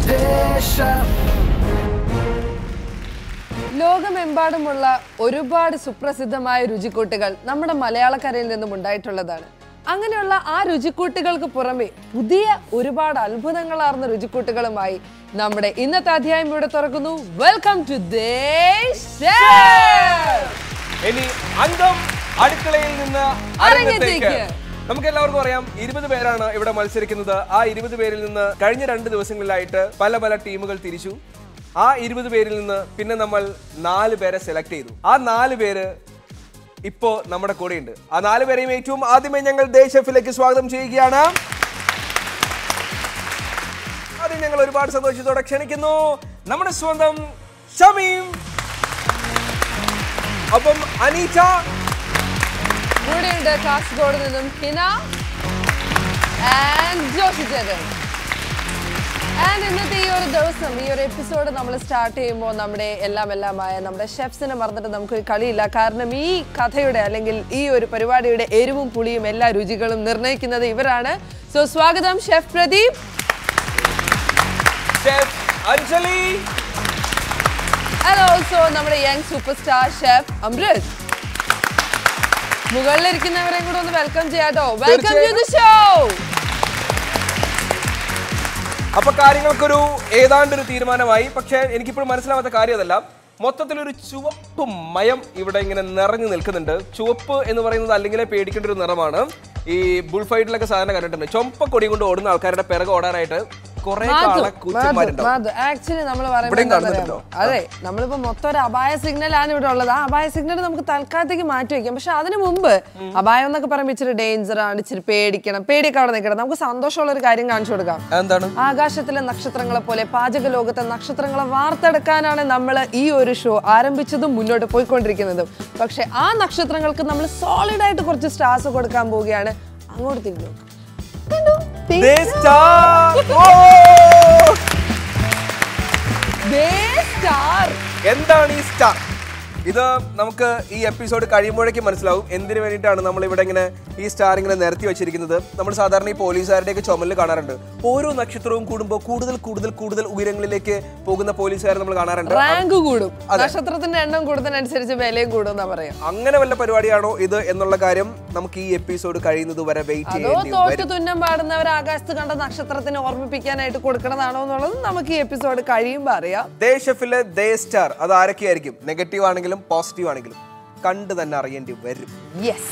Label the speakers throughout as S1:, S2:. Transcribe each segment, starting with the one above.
S1: ലോകമെമ്പാടുമുള്ള ഒരുപാട് സുപ്രസിദ്ധമായ രുചിക്കൂട്ടുകൾ നമ്മുടെ മലയാളക്കരയിൽ നിന്നും ഉണ്ടായിട്ടുള്ളതാണ് അങ്ങനെയുള്ള ആ രുചിക്കൂട്ടുകൾക്ക് പുറമെ പുതിയ ഒരുപാട് അത്ഭുതങ്ങളാർന്ന രുചിക്കൂട്ടുകളുമായി നമ്മുടെ ഇന്നത്തെ അധ്യായം ഇവിടെ തുറക്കുന്നു വെൽക്കം ടു
S2: ഇനി അംഗം അടുക്കളയിൽ നിന്ന്
S1: അരങ്ങത്തേക്ക്.
S2: അരങ്ങത്തേക്ക് നമുക്ക് എല്ലാവർക്കും അറിയാം ഇരുപത് പേരാണ് ഇവിടെ മത്സരിക്കുന്നത് ആ ഇരുപത് പേരിൽ നിന്ന് കഴിഞ്ഞ രണ്ട് ദിവസങ്ങളിലായിട്ട് പല പല ടീമുകൾ തിരിച്ചു ആ ഇരുപത് പേരിൽ നിന്ന് പിന്നെ നമ്മൾ നാല് പേരെ സെലക്ട് ചെയ്തു ആ നാല് പേര് ഇപ്പോ നമ്മുടെ കൂടെയുണ്ട് ആ നാല് പേരെയും ഏറ്റവും ആദ്യമേ ഞങ്ങൾ ദേ ഷെഫിലേക്ക് സ്വാഗതം ചെയ്യുകയാണ് ആദ്യം ഞങ്ങൾ ഒരുപാട് സന്തോഷത്തോടെ ക്ഷണിക്കുന്നു നമ്മുടെ സ്വന്തം ഷമീം അപ്പം അനീറ്റ
S1: കൂടെയുണ്ട് കാസർഗോഡ് നിന്നും ഹിന ആൻഡ് ജോഷി ചേട്ടൻ ആൻഡ് ഇന്നത്തെ ഈ ഒരു ദിവസം ഈ ഒരു എപ്പിസോഡ് നമ്മൾ സ്റ്റാർട്ട് ചെയ്യുമ്പോൾ നമ്മുടെ എല്ലാം എല്ലാമായ നമ്മുടെ ഷെഫ്സിനെ മറന്നിട്ട് നമുക്ക് കളിയില്ല കാരണം ഈ കഥയുടെ അല്ലെങ്കിൽ ഈ ഒരു പരിപാടിയുടെ എരിവും പുളിയും എല്ലാ രുചികളും നിർണ്ണയിക്കുന്നത് ഇവരാണ് സോ സ്വാഗതം chef Pradeep
S2: chef Anjali
S1: and also നമ്മുടെ young super star chef Amrit മുകളിലിരിക്കുന്നവരെയും കൂടെ ഒന്ന് വെൽക്കം ചെയ്യാട്ടോ വെൽക്കം ടു ദി ഷോ
S2: അപ്പൊ കാര്യങ്ങൾക്കൊരു ഏതാണ്ട് ഒരു തീരുമാനമായി പക്ഷെ എനിക്കിപ്പോഴും മനസ്സിലാവാത്ത കാര്യം അതല്ല മൊത്തത്തിലൊരു ചുവപ്പ് മയം ഇവിടെ ഇങ്ങനെ നിറഞ്ഞു നിൽക്കുന്നുണ്ട് ചുവപ്പ് എന്ന് പറയുന്നത് അല്ലെങ്കിലേ പേടിക്കേണ്ട ഒരു നിറമാണ് ഈ ബുൾ ഫൈറ്റിലൊക്കെ സാധനം കണ്ടിട്ടുണ്ട് ചൊമ്പ കൊടി കൊണ്ട് ഓടുന്ന ആൾക്കാരുടെ പിറകെ ഓടാനായിട്ട് കുറെ കാള കൂച്ചന്മാരുണ്ടാവും
S1: ആക്ച്വലി നമ്മൾ
S2: ഇവിടെയും
S1: പറയുന്നത്
S2: കാണുന്നുണ്ടല്ലോ.
S1: അതെ നമ്മളിപ്പോ മൊത്തം ഒരു അപായ സിഗ്നൽ ആണ് ഇവിടെ ഉള്ളത് ആ അപായ സിഗ്നൽ നമുക്ക് തൽക്കാലത്തേക്ക് മാറ്റി വെക്കാം പക്ഷെ അതിനു മുമ്പ് അപായം എന്നൊക്കെ പറയുമ്പോൾ ഇച്ചിരി ഡേഞ്ചർ ആണ് ഇച്ചിരി പേടിക്കണം പേടിയൊക്കെ അവിടെ നിൽക്കണം നമുക്ക് സന്തോഷമുള്ള ഒരു കാര്യം കാണിച്ചു കൊടുക്കാം
S2: എന്താണ്
S1: ആകാശത്തിലെ നക്ഷത്രങ്ങളെ പോലെ പാചക ലോകത്തെ നക്ഷത്രങ്ങളെ വാർത്തെടുക്കാനാണ് നമ്മൾ ഈ ഒരു ഷോ ആരംഭിച്ചതും മുന്നോട്ട് പോയിക്കൊണ്ടിരിക്കുന്നതും പക്ഷെ ആ നക്ഷത്രങ്ങൾക്ക് നമ്മൾ സോളിഡ് ആയിട്ട് കുറച്ച് സ്റ്റാർസ് കൊടുക്കാൻ പോവുകയാണ് അങ്ങോട്ട് തിരിഞ്ഞു നോക്ക്. കണ്ടോ? The
S2: They star! ഓ!
S1: ദേ സ്റ്റാർ
S2: എന്താണ് ഈ സ്റ്റാർ ഇത് നമുക്ക് ഈ എപ്പിസോഡ് കഴിയുമ്പോഴേക്കും മനസ്സിലാവും എന്തിനു വേണ്ടിയിട്ടാണ് നമ്മൾ ഇവിടെ ഇങ്ങനെ ഈ സ്റ്റാർ ഇങ്ങനെ നിരത്തി വെച്ചിരിക്കുന്നത് നമ്മൾ സാധാരണ ഈ പോലീസുകാരുടെയൊക്കെ ചുമലിൽ കാണാറുണ്ട് ഓരോ നക്ഷത്രവും കൂടുമ്പോൾ കൂടുതൽ കൂടുതൽ കൂടുതൽ ഉയരങ്ങളിലേക്ക് പോകുന്ന പോലീസുകാരെ നമ്മൾ കാണാറുണ്ട്
S1: റാങ്ക് കൂടും നക്ഷത്രത്തിന്റെ എണ്ണം കൂടുന്നതിനനുസരിച്ച് വിലയും കൂടും എന്നാ പറയാം
S2: അങ്ങനെ വല്ല പരിപാടിയാണോ ഇത് എന്നുള്ള കാര്യം നമുക്ക് ഈ എപ്പിസോഡ് കഴിയുന്നത് വരെ വെയിറ്റ്
S1: അതോ
S2: ചെയ്യേണ്ടി
S1: തോറ്റ്
S2: വരും
S1: തുന്നം പാടുന്നവർ ആകാശത്ത് കണ്ട നക്ഷത്രത്തിനെ ഓർമ്മിപ്പിക്കാനായിട്ട് കൊടുക്കണതാണോ എന്നുള്ളത് നമുക്ക് ഈ എപ്പിസോഡ് കഴിയുമ്പോൾ അറിയാം
S2: ദേ ഷെഫിലെ ദേ സ്റ്റാർ അത് ആരൊക്കെയായിരിക്കും നെഗറ്റീവ് ആണെങ്കിലും പോസിറ്റീവ് ആണെങ്കിലും കണ്ടു തന്നെ അറിയേണ്ടി വരും
S1: യെസ്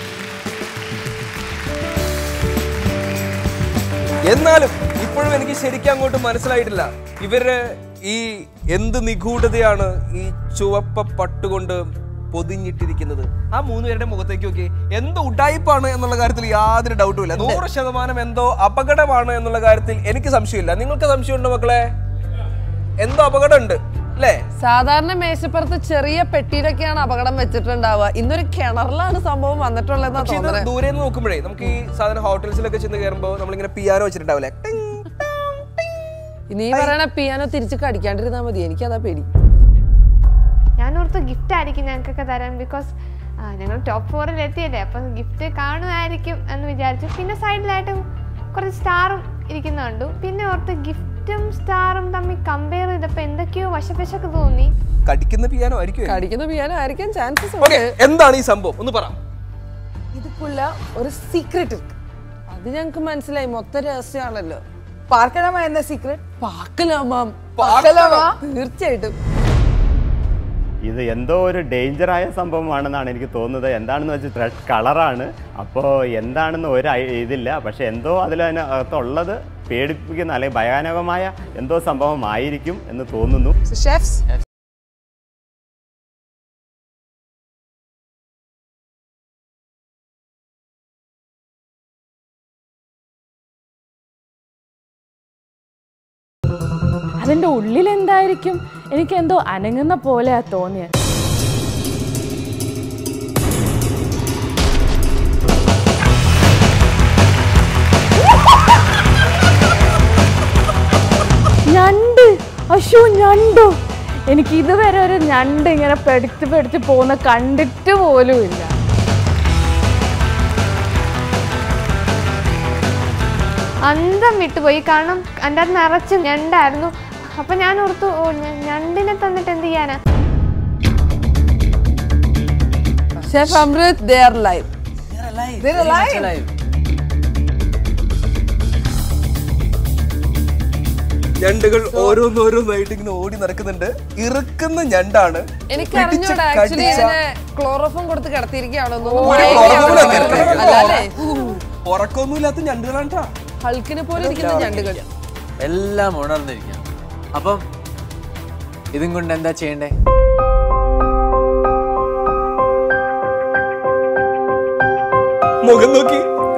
S2: എന്നാലും ഇപ്പോഴും എനിക്ക് ശരിക്കും അങ്ങോട്ട് മനസ്സിലായിട്ടില്ല ഇവര് ഈ എന്ത് നിഗൂഢതയാണ് ഈ ചുവപ്പ പട്ടുകൊണ്ട് പൊതിഞ്ഞിട്ടിരിക്കുന്നത് ആ മൂന്ന് പേരുടെ മുഖത്തേക്ക് നോക്കി എന്ത് ഉടായിപ്പാണ് എന്നുള്ള കാര്യത്തിൽ യാതൊരു ഡൗട്ടും ഇല്ല നൂറ് ശതമാനം എന്തോ അപകടമാണ് എന്നുള്ള കാര്യത്തിൽ എനിക്ക് സംശയമില്ല നിങ്ങൾക്ക് സംശയമുണ്ടോ മക്കളെ എന്തോ അപകടമുണ്ട് അല്ലേ
S1: സാധാരണ മേശപ്പുറത്ത് ചെറിയ പെട്ടിയിലൊക്കെയാണ് അപകടം വെച്ചിട്ടുണ്ടാവുക ഇന്നൊരു കിണറിലാണ് സംഭവം വന്നിട്ടുള്ളതെന്നാ
S2: പക്ഷെ ഇത്
S1: തോന്നുന്നത്
S2: ദൂരെ നിന്ന് നോക്കുമ്പോഴേ നമുക്ക് ഈ സാധാരണ ഹോട്ടൽസിലൊക്കെ ചെന്ന് കയറുമ്പോൾ നമ്മളിങ്ങനെ പിയാനോ വെച്ചിട്ടുണ്ടാവില്ലേ ടിങ്,
S1: നീ പറയണ പിയാനോ തിരിച്ച് കടിക്കാണ്ടിരുന്നാ മതി എനിക്കതാ പേടി
S3: ഞാൻ ഓർത്ത് ഗിഫ്റ്റ് ആയിരിക്കും ഞങ്ങൾക്കൊക്കെ തരാൻ ബിക്കോസ് ഞങ്ങൾ ടോപ്പ് ഫോറിൽ എത്തിയല്ലേ അപ്പം ഗിഫ്റ്റ് കാണുമായിരിക്കും എന്ന് വിചാരിച്ചു പിന്നെ സൈഡിലായിട്ട് കുറച്ച് സ്റ്റാറും ഇരിക്കുന്ന കണ്ടു പിന്നെ ഓർത്ത് ഗിഫ്റ്റും സ്റ്റാറും തമ്മിൽ കമ്പയർ ചെയ്തപ്പോൾ എന്തൊക്കെയോ വശപ്പശക്ക് തോന്നി
S2: കടിക്കുന്ന പിയാനോ ആയിരിക്കും
S1: കടിക്കുന്ന പിയാനോ ആയിരിക്കാൻ ചാൻസസ്
S2: ഓക്കെ എന്താണ് ഈ സംഭവം ഒന്ന് പറ
S1: ഇതിക്കുള്ള ഒരു സീക്രട്ട് അത് ഞങ്ങക്ക് മനസ്സിലായി മൊത്തം രഹസ്യമാണല്ലോ
S4: പാർക്കലാമ എന്ന സീക്രട്ട്
S1: പാക്കലാമാം
S2: പാക്കലാമാ?
S1: തീർച്ചയായിട്ടും
S5: ഇത് എന്തോ ഒരു ഡേഞ്ചറായ സംഭവമാണെന്നാണ് എനിക്ക് തോന്നുന്നത് എന്താണെന്ന് വെച്ചാൽ റെഡ് കളറാണ് അപ്പോൾ എന്താണെന്ന് ഒരു ഐ- ഇതില്ല പക്ഷെ എന്തോ അതിനകത്തുള്ളത് പേടിപ്പിക്കുന്ന അല്ലെങ്കിൽ ഭയാനകമായ എന്തോ സംഭവമായിരിക്കും എന്ന് തോന്നുന്നു
S4: ഷെഫ്സ്
S6: അതിൻ്റെ ഉള്ളിൽ എന്തായിരിക്കും എനിക്ക് എന്തോ അനങ്ങുന്ന പോലെയാ തോന്നിയത് ഞണ്ട് അശോ ഞണ്ടോ എനിക്ക് ഇതുവരെ ഒരു ഞണ്ട് ഇങ്ങനെ പെടുത്തി പെടുത്തി പോകുന്ന കണ്ടിട്ട് പോലും ഇല്ല
S3: അന്തം വിട്ടുപോയി കാരണം എൻ്റെ അത് നിറച്ച് ഞണ്ടായിരുന്നു അപ്പം ഞാൻ ഓർത്തു ഓ ഞ- ഞണ്ടിനെ തന്നിട്ട് എന്ത് ചെയ്യാനാ
S1: chef Amrit they are alive
S4: They're alive.
S2: ഞണ്ടുകൾ ഓരോന്നോരോന്നായിട്ട് ഇങ്ങനെ ഓടി നടക്കുന്നുണ്ട് ഇറുക്കുന്ന ഞണ്ടാണ്
S1: എനിക്ക്
S2: പിടിച്ച്
S1: അറിഞ്ഞൂടാ ആക്ച്വലി
S2: കടിച്ച-
S1: ഇതിനെ ക്ലോറോഫോം കൊടുത്ത് കിടത്തിയിരിക്കുകയാണോ
S2: ക്ലോറോഫോം ഇല്ല.
S1: അല്ലേ
S2: ഉറക്കമൊന്നുമില്ലാത്ത ഞണ്ടുകളാണ് ട്ടാ.
S1: ഹൾക്കിനെ പോലെ ഇരിക്കുന്ന ഞണ്ടുകൾ
S7: എല്ലാം ഉണർന്നിരിക്കാം അപ്പം ഇതും കൊണ്ട് എന്താ ചെയ്യണ്ടേ
S2: മുഖം നോക്കി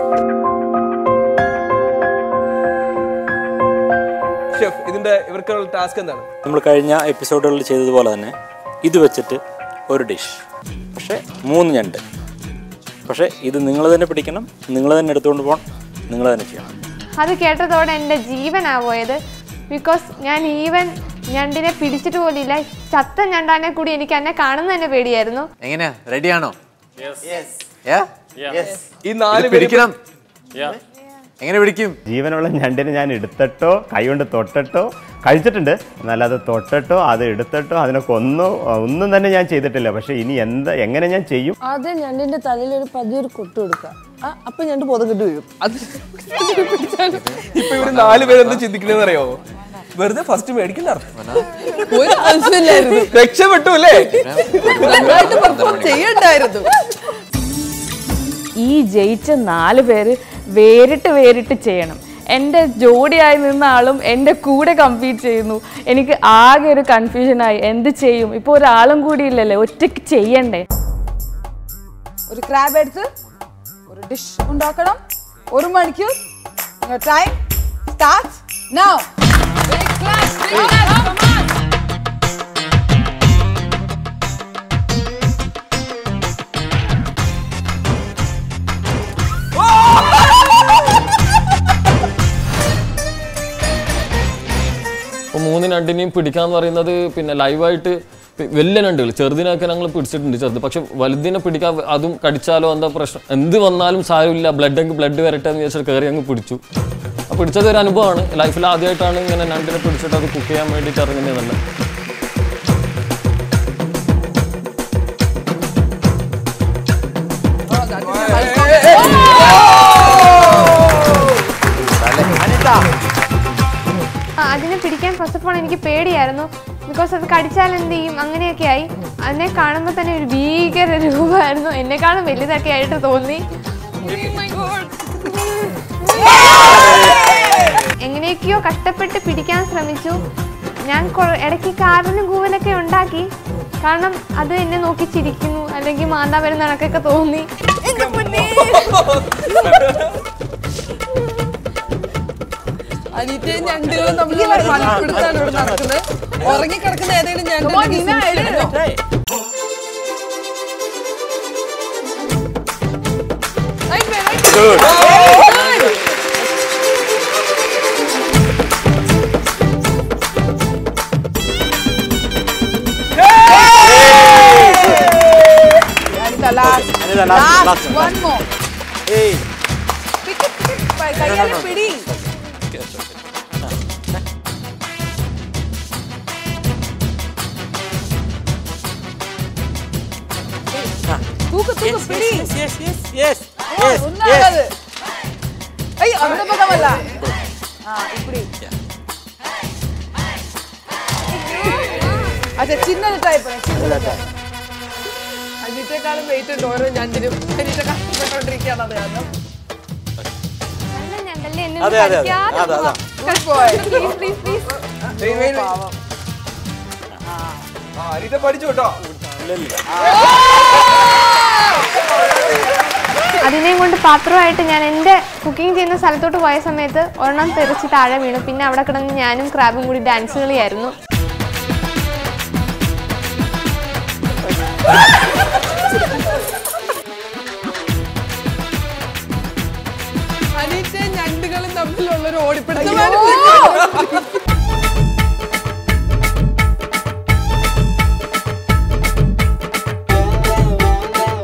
S2: ഷെഫ് ഇതിന്റെ ഇവർക്കുള്ള ടാസ്ക് എന്താണ്
S8: നമ്മൾ കഴിഞ്ഞ എപ്പിസോഡുകളിൽ ചെയ്തതുപോലെ തന്നെ ഇത് വെച്ചിട്ട് ഒരു ഡിഷ് പക്ഷേ മൂന്ന് ഞണ്ട് പക്ഷേ ഇത് നിങ്ങൾ തന്നെ പിടിക്കണം നിങ്ങൾ തന്നെ എടുത്തുകൊണ്ട് പോകണം നിങ്ങൾ തന്നെ ചെയ്യണം
S3: അത് കേട്ടതോടെ എൻ്റെ ജീവനാ പോയത് ബിക്കോസ് ഞാൻ ഈവൻ ഞണ്ടിനെ പിടിച്ചിട്ട് പോലില്ല ചത്ത ഞണ്ടാനെ കൂടി എനിക്ക് എന്നെ കാണുന്ന തന്നെ പേടിയായിരുന്നു
S7: എങ്ങനെയാ റെഡിയാണോ Yeah?
S2: ഈ നാല്
S7: ഇത്
S2: പേര്
S7: പിടിക്കണം എങ്ങനെ പിടിക്കും
S5: ജീവനുള്ള ഞണ്ടിനെ ഞാൻ എടുത്തിട്ടോ കൈകൊണ്ട് തൊട്ടിട്ടോ കഴിച്ചിട്ടുണ്ട് എന്നാൽ അത് തൊട്ടിട്ടോ അത് എടുത്തിട്ടോ അതിനെ കൊന്നോ ഒന്നും തന്നെ ഞാൻ ചെയ്തിട്ടില്ല പക്ഷേ ഇനി എന്താ എങ്ങനെ ഞാൻ ചെയ്യും
S1: ആദ്യം ഞണ്ടിന്റെ തലയിൽ ഒരു പതിയൊരു കൊട്ട് കൊടുക്കുക ആ, അപ്പൊ ഞണ്ട് ബോധം കിട്ടു വീഴും അത്
S2: ഇപ്പൊ ഇവര് നാല് പേര് എന്താ ചിന്തിക്കണെന്ന് അറിയോ വെറുതെ ഫസ്റ്റ് മേടിക്കണ്ട
S1: ഒരു ആവശ്യമില്ലായിരുന്നു
S2: രക്ഷപ്പെട്ടു അല്ലേ
S1: നന്നായിട്ട് പെർഫോം ചെയ്യണ്ടായിരുന്നു
S6: ഈ ജയിച്ച നാല് പേര് വേറിട്ട് വേറിട്ട് ചെയ്യണം എൻ്റെ ജോഡിയായി നിന്ന ആളും എൻ്റെ കൂടെ കമ്പീറ്റ് ചെയ്യുന്നു എനിക്ക് ആകെ ഒരു കൺഫ്യൂഷനായി എന്ത് ചെയ്യും ഇപ്പോൾ ഒരാളും കൂടി ഇല്ലല്ലേ ഒറ്റയ്ക്ക് ചെയ്യണ്ടേ
S4: ഒരു ക്രാബ് എടുത്ത് ഒരു ഡിഷ് ഉണ്ടാക്കണം ഒരു മണിക്കൂർ ടൈം സ്റ്റാർട്ട് നൗ
S9: അപ്പോൾ മൂന്ന് നണ്ടിനെയും പിടിക്കാന്ന് പറയുന്നത് പിന്നെ ലൈവായിട്ട് പി- വലിയ നണ്ടുകൾ ചെറുതിനൊക്കെ ഞങ്ങൾ പിടിച്ചിട്ടുണ്ട് ചെറുത് പക്ഷെ വലുതിനെ പിടിക്കാൻ അതും കടിച്ചാലോ എന്താ പ്രശ്നം എന്ത് വന്നാലും സാരമില്ല ബ്ലഡ് അങ്ങ് ബ്ലഡ് വരട്ടെ എന്ന് വിചാരിച്ചിട്ട് കയറി അങ്ങ് പിടിച്ചു ആ പിടിച്ചത് ഒരു അനുഭവമാണ് ലൈഫിൽ ആദ്യമായിട്ടാണ് ഇങ്ങനെ നണ്ടിനെ പിടിച്ചിട്ട് അത് കുക്ക് ചെയ്യാൻ വേണ്ടിയിട്ട് ഇറങ്ങുന്നത് തന്നെ
S3: ആ, അതിനെ പിടിക്കാൻ ഫസ്റ്റ് ഓഫ് ഓൾ എനിക്ക് പേടിയായിരുന്നു ബിക്കോസ് അത് കടിച്ചാൽ എന്ത് ചെയ്യും അങ്ങനെയൊക്കെ ആയി അതിനെ കാണുമ്പോൾ തന്നെ ഒരു ഭീകര രൂപമായിരുന്നു എന്നെക്കാളും വലുതൊക്കെ ആയിട്ട് തോന്നി എങ്ങനെയൊക്കെയോ കഷ്ടപ്പെട്ട് പിടിക്കാൻ ശ്രമിച്ചു ഞാൻ കൊ- ഇടയ്ക്ക് കാറിനും കൂവലൊക്കെ ഉണ്ടാക്കി കാരണം അത് എന്നെ നോക്കി ചിരിക്കുന്നു അല്ലെങ്കിൽ മാന്താ വരുന്ന കണക്കൊക്കെ തോന്നി
S1: അനിറ്റയും ഞണ്ടുകളും തമ്മിലുള്ള മൽപ്പിടുത്താണ് ഇവിടെ നടക്കുന്നത് ഉറങ്ങിക്കിടക്കുന്ന ഏതെങ്കിലും ഞണ്ട്
S4: Anita, last.
S8: Anita,
S4: last,
S8: last, last
S4: one more.
S8: ഏയ്
S4: Pick it, pick it. കൈ- കയ്യാലെ പിടി. തൂക്ക് തൂക്ക് പിടി ആ, ഒന്നാമത്. ஐய், அந்த பக்கமல்ல. ஆ, இப்படி. അച്ഛാ ചിന്നത് ട്രൈ பண்ணு ചിന്നത് try.
S1: അനിറ്റേക്കാളും വെയിറ്റ് ഉണ്ട് ഓരോ ഞണ്ടിനും അനിറ്റ കഷ്ടപ്പെട്ടുകൊണ്ടിരിക്കുകയാണ് അത് കാരണം
S3: നല്ല ഞണ്ടല്ലേ എന്നെ
S8: അതെ, അതെ, അതെ.
S3: കടിക്കാതെ
S8: അതാ, അതാ.
S4: Good boy.
S3: Please please please
S2: Wait, wait, wait. ആ, അനിത പഠിച്ചു കേട്ടോ
S3: അതിനെയും കൊണ്ട് പാത്രമായിട്ട് ഞാൻ എൻ്റെ കുക്കിംഗ് ചെയ്യുന്ന സ്ഥലത്തോട്ട് പോയ സമയത്ത് ഒരെണ്ണം തെറിച്ച് താഴെ വീണു പിന്നെ അവിടെ കിടന്ന് ഞാനും ക്രാബും കൂടി ഡാൻസ് കളിയായിരുന്നു
S1: അനിറ്റയും ഞണ്ടുകളും തമ്മിലുള്ള ഒരു ഓടിപ്പിടുത്തമാണ്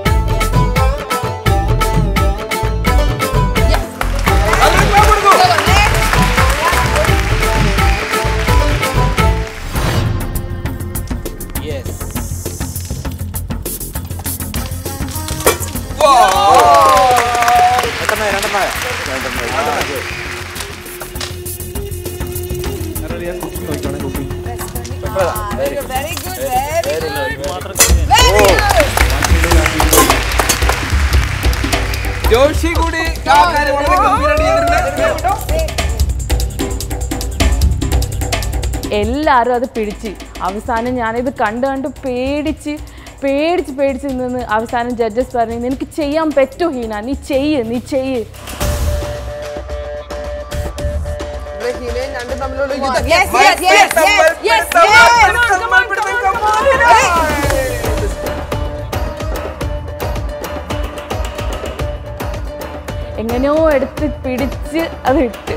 S2: അതിന് clap കൊടുക്കൂ.
S4: Very good very good very
S2: Joshi കൂടി ആ കാര്യം വളരെ ഗംഭീരമായിട്ട് ചെയ്തിട്ടുണ്ട്.
S6: എല്ലാവരും അത് പിടിച്ച് അവസാനം ഞാനിത് കണ്ട് കണ്ട് പേടിച്ച് പേടിച്ച് പേടിച്ച് നിന്ന് അവസാനം ജഡ്ജസ് പറഞ്ഞു നിനക്ക് ചെയ്യാൻ പറ്റുമോ ഹീന നീ ചെയ്യ് നീ ചെയ്യ്
S1: ഇവിടെ ഹീനയും രണ്ടും തമ്മിലുള്ള യുദ്ധം
S4: Yes, yes, yes, yes, yes, yes.
S6: എങ്ങനെയോ എടുത്ത് പിടിച്ച് അത് ഇട്ട്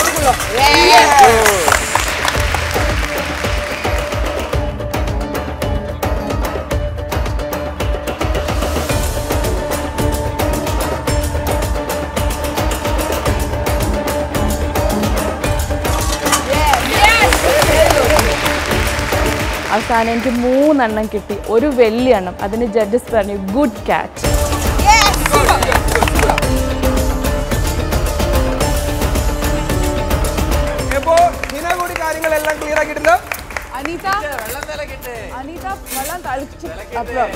S6: അവസാനം എനിക്ക് മൂന്നെണ്ണം കിട്ടി ഒരു വലിയ എണ്ണം അതിന് ജഡ്ജസ് പറഞ്ഞു ഗുഡ് ക്യാച്ച്
S2: ഇപ്പോ ഹിന കൂടി കാര്യങ്ങളെല്ലാം ക്ലിയർ ആക്കിയിട്ടുണ്ട്
S4: അനീത അനീത വെള്ളം തളിച്ചു അപ്പുറം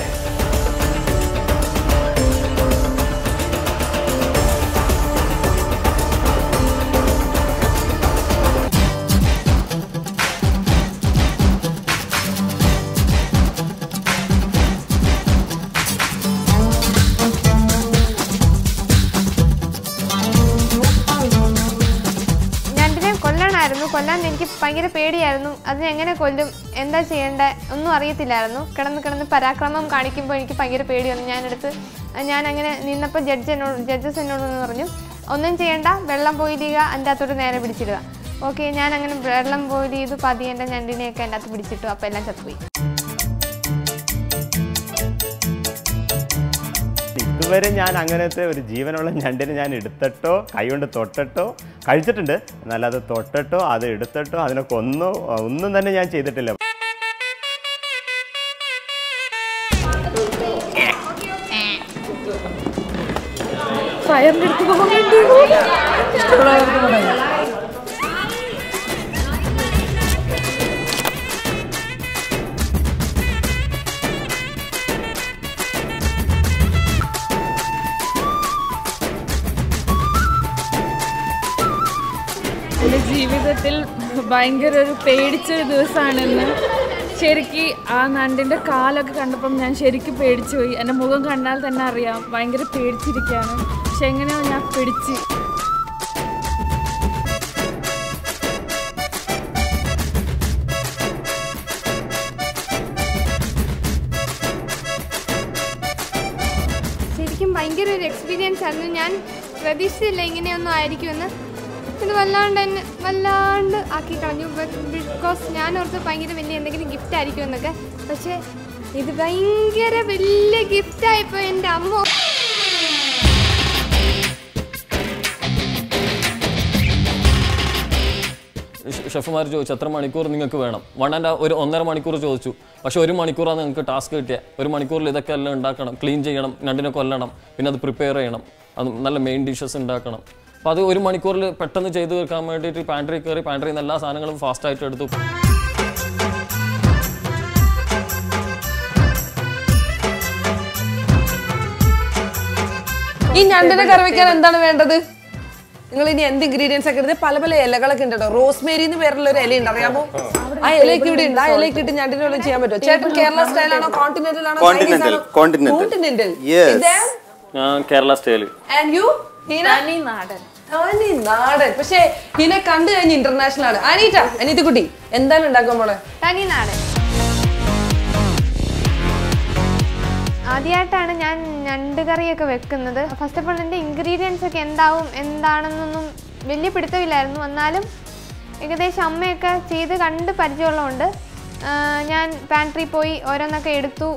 S3: ഞണ്ടിനെ കൊല്ലണമായിരുന്നു കൊല്ലാൻ എനിക്ക് ഭയങ്കര പേടിയായിരുന്നു അതിനെ എങ്ങനെ കൊല്ലും എന്താ ചെയ്യേണ്ടേ ഒന്നും അറിയത്തില്ലായിരുന്നു കിടന്ന് കിടന്ന് പരാക്രമം കാണിക്കുമ്പോൾ എനിക്ക് ഭയങ്കര പേടി വന്നു ഞാനെടുത്ത് ഞാൻ അങ്ങനെ നിന്നപ്പോൾ ജഡ്ജ് എന്നോട് ജഡ്ജസ് എന്നോട് ഒന്ന് പറഞ്ഞു ഒന്നും ചെയ്യണ്ട വെള്ളം ബോയിൽ ചെയ്യുക അതിൻ്റെ അകത്തോട്ട് നേരെ പിടിച്ചിടുക ഓക്കെ ഞാൻ അങ്ങനെ വെള്ളം ബോയിൽ ചെയ്ത് പതിയെ എൻ്റെ ഞണ്ടിനെയൊക്കെ അതിൻ്റെ അകത്ത് പിടിച്ചിട്ടു അപ്പോൾ എല്ലാം ചത്തുപോയി
S5: ഇതുവരെ ഞാൻ അങ്ങനത്തെ ഒരു ജീവനുള്ള ഞണ്ടിനെ ഞാൻ എടുത്തിട്ടോ കൈകൊണ്ട് തൊട്ടിട്ടോ കഴിച്ചിട്ടുണ്ട് എന്നാൽ അത് തൊട്ടിട്ടോ അത് എടുത്തിട്ടോ അതിനെ കൊന്നോ ഒന്നും തന്നെ ഞാൻ ചെയ്തിട്ടില്ല
S6: ഫയറിൻ്റെ അടുത്ത് പോകാൻ വേണ്ടി എൻ്റെ ജീവിതത്തിൽ ഭയങ്കര ഒരു പേടിച്ചൊരു ദിവസമാണെന്ന് ശരിക്ക് ആ നണ്ടിൻ്റെ കാലൊക്കെ കണ്ടപ്പം ഞാൻ ശരിക്കും പേടിച്ചു പോയി എൻ്റെ മുഖം കണ്ടാൽ തന്നെ അറിയാം ഭയങ്കര പേടിച്ചിരിക്കുകയാണ് പക്ഷെ എങ്ങനെയോ ഞാൻ പിടിച്ച്
S3: ശരിക്കും ഭയങ്കര ഒരു എക്സ്പീരിയൻസ് ആയിരുന്നു ഞാൻ പ്രതീക്ഷിച്ചില്ല ഇങ്ങനെയൊന്നും ആയിരിക്കുമെന്ന് ഇത് വല്ലാണ്ട് എന്നെ വല്ലാണ്ട് ആക്കി കളഞ്ഞു ബിക്കോസ് ഞാൻ ഓർത്ത് ഭയങ്കര വലിയ എന്തെങ്കിലും ഗിഫ്റ്റ് ആയിരിക്കും എന്നൊക്കെ പക്ഷേ ഇത് ഭയങ്കര വലിയ ഗിഫ്റ്റ് ആയിപ്പോ എൻ്റെ അമ്മ
S9: ഷെഫുമാർ ചോദിച്ചു എത്ര മണിക്കൂർ നിങ്ങൾക്ക് വേണം വൺ ആൻഡ് ഒരു ഒന്നര മണിക്കൂർ ചോദിച്ചു പക്ഷെ ഒരു മണിക്കൂറാണ് നിങ്ങൾക്ക് ടാസ്ക് കിട്ടിയത് ഒരു മണിക്കൂറിൽ ഇതൊക്കെ എല്ലാം ഉണ്ടാക്കണം ക്ലീൻ ചെയ്യണം ഞണ്ടിനെ കൊല്ലണം പിന്നെ അത് പ്രിപ്പയർ ചെയ്യണം അത് നല്ല മെയിൻ ഡിഷസ് ഉണ്ടാക്കണം അപ്പോൾ അത് ഒരു മണിക്കൂറിൽ പെട്ടെന്ന് ചെയ്ത് തീർക്കാൻ വേണ്ടിയിട്ട് പാൻട്രി കയറി പാൻട്രിയിൽ നിന്ന് എല്ലാ സാധനങ്ങളും ഫാസ്റ്റായിട്ട് എടുത്തു
S1: ഈ ഞണ്ടിനെ കറി വെക്കാൻ എന്താണ് വേണ്ടത് നിങ്ങൾ ഇനി എന്ത് ഇൻഗ്രീഡിയൻസ് ഒക്കെ എടുത്ത് പല പല ഇലകളൊക്കെ ഉണ്ട് കേട്ടോ റോസ്മേരി എന്ന് പേരുള്ള ഒരു ഇല ഉണ്ട് അറിയാമോ ആ ഇലയ്ക്ക് ഇവിടെ ഉണ്ട് ആ ഇലയ്ക്ക് ഇട്ട് ഞണ്ടിനെ വല്ലതും ചെയ്യാൻ പറ്റുമോ ചേട്ടൻ കേരള സ്റ്റൈലാണോ കോണ്ടിനെന്റൽ ആണോ
S8: Continental, continental.
S1: Continental
S8: Yes.
S9: ഞാൻ കേരള സ്റ്റൈല്
S1: ആൻഡ് യു
S6: തനി നാടൻ
S1: തനി നാടൻ പക്ഷേ ഇതിനെ കണ്ടു കഴിഞ്ഞ് ഇന്റർനാഷണൽ ആണ് അനീറ്റ അനീറ്റ കുട്ടി എന്താണ് ഉണ്ടാക്കാൻ പോണേ
S3: തനി നാടൻ ആദ്യമായിട്ടാണ് ഞാൻ ഞണ്ട് കറിയൊക്കെ വെക്കുന്നത് ഫസ്റ്റ് ഓഫ് ഓൾ എൻ്റെ ഇൻഗ്രീഡിയൻസ് ഒക്കെ എന്താവും എന്താണെന്നൊന്നും വലിയ പിടുത്തമില്ലായിരുന്നു എന്നാലും ഏകദേശം അമ്മയൊക്കെ ചെയ്ത് കണ്ട് പരിചയമുള്ളതുകൊണ്ട് ആ, ഞാൻ പാൻട്രി പോയി ഓരോന്നൊക്കെ എടുത്തു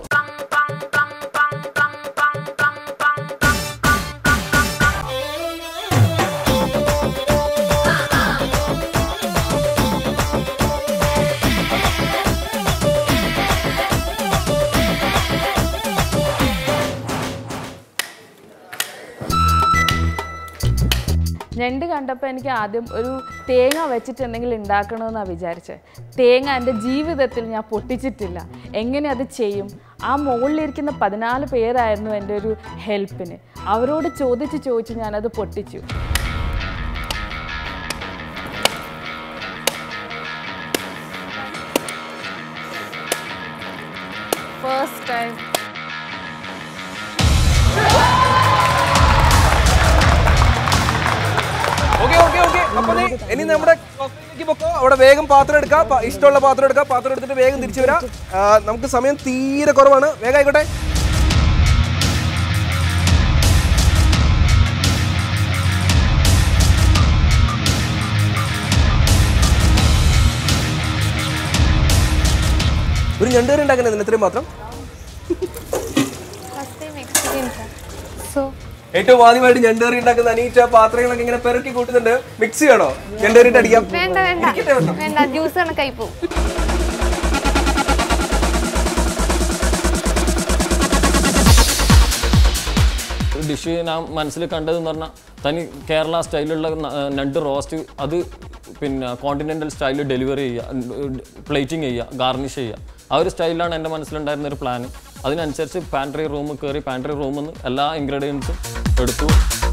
S6: ഞണ്ട് കണ്ടപ്പോൾ എനിക്ക് ആദ്യം ഒരു തേങ്ങ വെച്ചിട്ട് എന്തെങ്കിലും ഉണ്ടാക്കണമെന്നാണ് വിചാരിച്ചത് തേങ്ങ എൻ്റെ ജീവിതത്തിൽ ഞാൻ പൊട്ടിച്ചിട്ടില്ല എങ്ങനെ അത് ചെയ്യും ആ മുകളിലിരിക്കുന്ന പതിനാല് പേരായിരുന്നു എൻ്റെ ഒരു ഹെൽപ്പിന് അവരോട് ചോദിച്ച് ചോദിച്ച് ഞാനത് പൊട്ടിച്ചു first time
S2: okay okay okay അപ്പൊ നീ ഇനി നമ്മുടെ കോക്കയിലേക്ക് പൊക്കോ അവിടെ വേഗം പാത്രം എടുക്കാം പ- ഇഷ്ടമുള്ള പാത്രം എടുക്കാം പാത്രം എടുത്തിട്ട് വേഗം തിരിച്ചു വരാം ആ, നമുക്ക് സമയം തീരെ കുറവാണ് വേഗം ആയിക്കോട്ടെ ഒരു ഞണ്ടുകറി ഉണ്ടാക്കുന്നത് ഇതിന് ഇത്രയും മാത്രം
S3: ഫസ്റ്റ് ടൈം എക്സ്പീരിയൻസ് സോ
S2: ഏറ്റവും ആദ്യമായിട്ട് ഞണ്ടുകറി ഉണ്ടാക്കുന്ന അനീറ്റ പാത്രങ്ങളൊക്കെ ഇങ്ങനെ പെറുക്കി കൂട്ടുന്നുണ്ട് മിക്സ് ചെയ്യണോ ഞണ്ടുകറിയിട്ട് അടിക്കാം
S3: വേണ്ട വേണ്ട വേണ്ട ജ്യൂസ് കണക്കായി പോകും
S9: ഡിഷ് ഞാൻ മനസ്സിൽ കണ്ടതെന്ന് പറഞ്ഞാൽ തനി കേരള സ്റ്റൈലുള്ള ന- നണ്ട് റോസ്റ്റ് അത് പിന്നെ കോണ്ടിനെൻ്റൽ സ്റ്റൈലിൽ ഡെലിവറി ചെയ്യുക പ്ലേറ്റിംഗ് ചെയ്യുക ഗാർണിഷ് ചെയ്യുക ആ ഒരു സ്റ്റൈലിലാണ് എൻ്റെ മനസ്സിലുണ്ടായിരുന്ന ഒരു പ്ലാൻ അതിനനുസരിച്ച് പാൻട്രി റൂം കയറി പാൻട്രി റൂമിൽ നിന്ന് എല്ലാ ഇൻഗ്രീഡിയൻസും എടുത്തു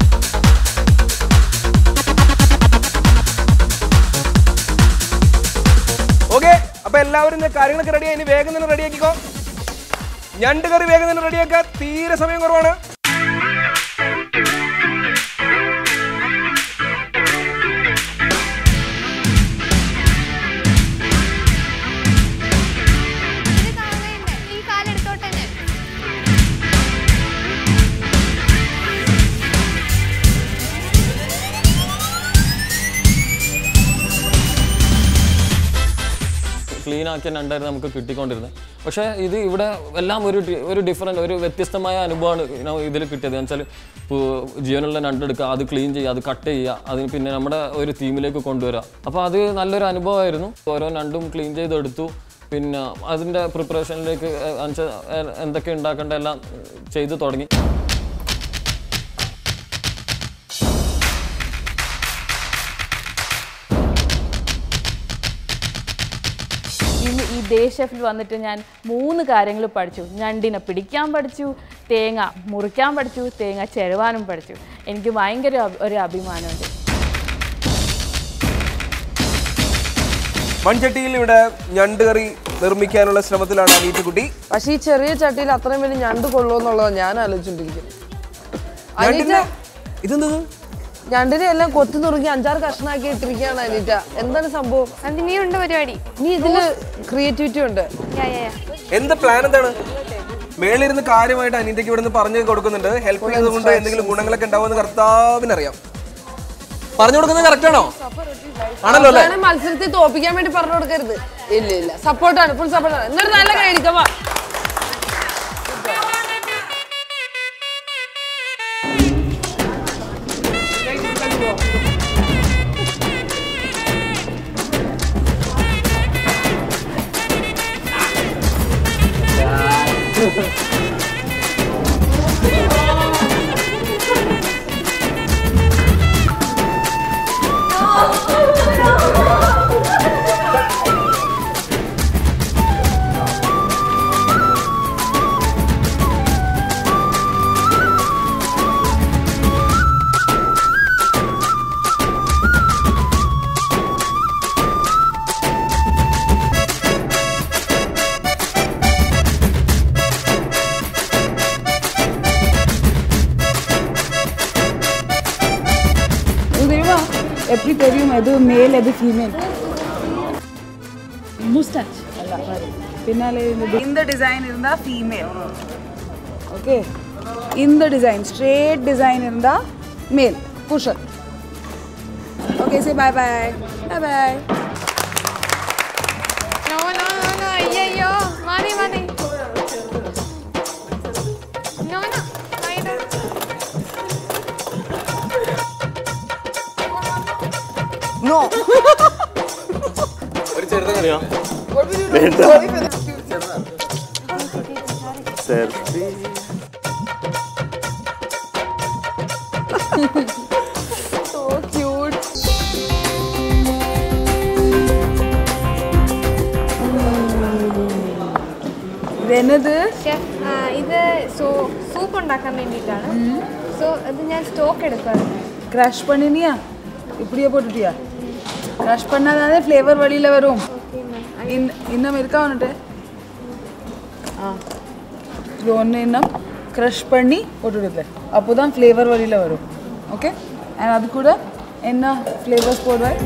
S2: ഓക്കെ അപ്പൊ എല്ലാവരും ഇന്ന് കാര്യങ്ങളൊക്കെ റെഡിയായി ഇനി വേഗം തന്നെ റെഡിയാക്കിക്കോ ഞണ്ട് കറി വേഗം തന്നെ റെഡിയാക്കുക തീരെ സമയം കുറവാണ്
S3: ഇത് കാണുന്നുണ്ട് ഈ കാലെടുത്തോട്ടെ ഞാൻ
S9: ക്ലീൻ ആക്കിയ നണ്ടായിരുന്നു നമുക്ക് കിട്ടിക്കൊണ്ടിരുന്നത് പക്ഷേ ഇത് ഇവിടെ എല്ലാം ഒരു ഡി- ഒരു ഡിഫറെൻ്റ് ഒരു വ്യത്യസ്തമായ അനുഭവമാണ് ഇതിൽ കിട്ടിയത് എന്ന് വെച്ചാൽ ഇപ്പോൾ ജീവനുള്ള നണ്ടെടുക്കുക അത് ക്ലീൻ ചെയ്യുക അത് കട്ട് ചെയ്യുക അതിന് പിന്നെ നമ്മുടെ ഒരു തീമിലേക്ക് കൊണ്ടുവരിക അപ്പോൾ അത് നല്ലൊരു അനുഭവമായിരുന്നു ഓരോ നണ്ടും ക്ലീൻ ചെയ്തെടുത്തു പിന്നെ അതിൻ്റെ പ്രിപ്പറേഷനിലേക്ക് എന്തൊക്കെ ഉണ്ടാക്കേണ്ട എല്ലാം ചെയ്തു തുടങ്ങി
S6: ഇന്ന് ഈ ഡേ ഷെഫിൽ വന്നിട്ട് ഞാൻ മൂന്ന് കാര്യങ്ങൾ പഠിച്ചു ഞണ്ടിനെ പിടിക്കാൻ പഠിച്ചു തേങ്ങ മുറിക്കാൻ പഠിച്ചു തേങ്ങ ചെരുവാനും പഠിച്ചു എനിക്ക് ഭയങ്കര അഭി- ഒരു അഭിമാനമുണ്ട്
S2: മൺചട്ടിയിൽ ഇവിടെ ഞണ്ട് കറി നിർമ്മിക്കാനുള്ള ശ്രമത്തിലാണ് അനീറ്റ് കുട്ടി
S1: പക്ഷെ ഈ ചെറിയ ചട്ടിയിൽ അത്രയും വലിയ ഞണ്ട് കൊള്ളുമെന്നുള്ളതാണ് ഞാൻ ആലോചിച്ചോണ്ടിരിക്കുന്നത്
S2: ഞണ്ടിന്റെ ഇതെന്തത്
S1: ഞണ്ടിനെ എല്ലാം കൊത്തി നുറുക്കി അഞ്ചാറ് കഷ്ണാക്കി ഇട്ടിരിക്കുകയാണ് അനീറ്റ എന്താണ് സംഭവം
S3: അത് ഇനിയുണ്ട് പരിപാടി
S1: നീ ഇതില് ക്രിയേറ്റിവിറ്റി ഉണ്ട്
S3: യാ യാ യാ
S2: എന്ത് പ്ലാൻ എന്താണ് മേളിരുന്ന് കാര്യമായിട്ട് അനീറ്റയ്ക്ക് ഇവിടെ നിന്ന് പറഞ്ഞു കൊടുക്കുന്നുണ്ട് ഹെൽപ്പ് ചെയ്തുകൊണ്ട് എന്തെങ്കിലും ഗുണങ്ങളൊക്കെ ഉണ്ടാവുമെന്ന് കർത്താവിനറിയാം പറഞ്ഞു കൊടുക്കുന്നത് കറക്റ്റ് ആണോ ആണല്ലോ അല്ലേ
S1: അവസാനം മത്സരത്തിൽ തോപ്പിക്കാൻ വേണ്ടി പറഞ്ഞു കൊടുക്കരുത് ഇല്ല ഇല്ല സപ്പോർട്ടാണ് ഫുൾ സപ്പോർട്ടാണ് എന്നിട്ട് നല്ല കഴിക്കവാ
S10: தெரியுமா எப்படி தெரியும் எது மேல் எது ஃபீமேல் முஸ்டாச் பின்னாலே இந்த
S11: இந்த டிசைன் இருந்தா ஃபீமேல் ஓகே இந்த டிசைன் ஸ்ட்ரேட் டிசைன் இருந்தா male pusher okay say bye bye bye bye
S3: no no no no അയ്യോ മതി മതി നോ നോ വൈഡ്
S2: നോ
S5: ഒരു ചെറുതറിയോ സെൽഫി
S1: സോ ക്യൂട്ട്
S11: ഇതെന്നത്
S3: ഷെഫ് ഇത് സോ സൂപ്പ് ഉണ്ടാക്കാൻ വേണ്ടിയിട്ടാണ് സോ ഇത് ഞാൻ സ്റ്റോക്ക് എടുക്കുമായിരുന്നു
S11: க்ரஷ் பண்ணினியா இப்படியே போட்டுட்டியா க்ரஷ் பண்ணாதானே ஃப்ளேவர் வெளியில் வரும் இன் இன்னும் இருக்கா வந்துட்டு ஆ இது ஒன்று இன்னும் க்ரஷ் பண்ணி போட்டுடுது அப்போ தான் ஃப்ளேவர் வெளியில் வரும் ஓகே அண்ட் அது கூட என்ன ஃப்ளேவர்ஸ் போடுவேன்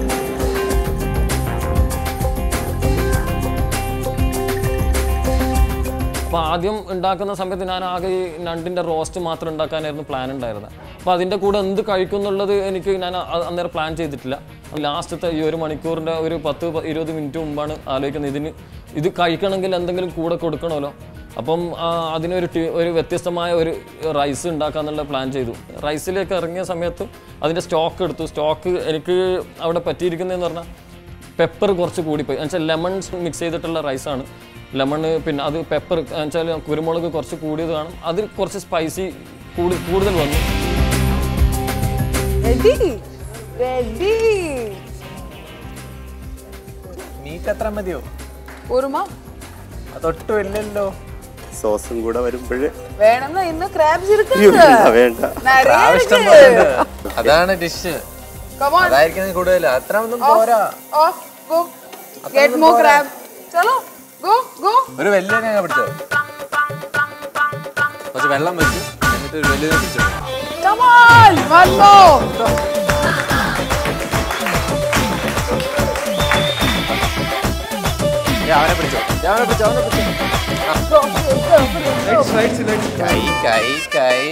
S9: അപ്പോൾ ആദ്യം ഉണ്ടാക്കുന്ന സമയത്ത് ഞാൻ ആകെ ഈ നണ്ടിൻ്റെ റോസ്റ്റ് മാത്രം ഉണ്ടാക്കാനായിരുന്നു പ്ലാൻ ഉണ്ടായിരുന്നത് അപ്പോൾ അതിൻ്റെ കൂടെ എന്ത് കഴിക്കും എന്നുള്ളത് എനിക്ക് ഞാൻ അ- അന്നേരം പ്ലാൻ ചെയ്തിട്ടില്ല ലാസ്റ്റത്തെ ഈ ഒരു മണിക്കൂറിൻ്റെ ഒരു പത്ത് പ- ഇരുപത് മിനിറ്റ് മുമ്പാണ് ആലോചിക്കുന്നത് ഇതിന് ഇത് കഴിക്കണമെങ്കിൽ എന്തെങ്കിലും കൂടെ കൊടുക്കണമല്ലോ അപ്പം ആ, അതിനൊരു ടി- ഒരു വ്യത്യസ്തമായ ഒരു റൈസ് ഉണ്ടാക്കാന്നുള്ള പ്ലാൻ ചെയ്തു റൈസിലേക്ക് ഇറങ്ങിയ സമയത്ത് അതിൻ്റെ സ്റ്റോക്ക് എടുത്തു സ്റ്റോക്ക് എനിക്ക് അവിടെ പറ്റിയിരിക്കുന്നതെന്ന് പറഞ്ഞാൽ പെപ്പർ കുറച്ച് കൂടിപ്പോയി എന്നുവെച്ചാൽ ലെമൺ മിക്സ് ചെയ്തിട്ടുള്ള റൈസാണ് ലെമൺ പിന്നെ അത് പെപ്പർ എന്നുവെച്ചാൽ കുരുമുളക് കുറച്ച് കൂടിയത് കാണും അതിൽ കുറച്ച് സ്പൈസി കൂടി കൂടുതൽ വന്നു
S1: റെഡി റെഡി
S7: മീറ്റ് എത്ര മതിയോ
S11: போருமா
S7: അതൊട്ടും ഇല്ലല്ലോ
S5: സോസും കൂടെ വരുമ്പോൾ
S11: வேணும்னா இன்னும் கிராப்ஸ் இருக்கு
S5: വേണ്ട
S11: நிறைய
S7: ഇഷ്ടം
S11: இருக்கு
S7: പോലെ ഉണ്ട്. അതാണ് ഡിഷ്
S11: Come on.
S7: അതായിരിക്കും കൂടുതൽ അത്ര ഒന്നും പോരാ
S11: off go get more crab चलो go go
S7: ഒരു വലിയ ഞാൻ പിടിച്ചോ കുറച്ച് വെള്ളം വെച്ചു എന്നിട്ട് ഒരു വലിയ പിടിച്ചോ
S11: come on one more
S7: ഏ, അവനെ പിടിച്ചോ ഏ, അവനെ പിടിച്ചോ അവനെ പിടിച്ചോ കൈ കൈ കൈ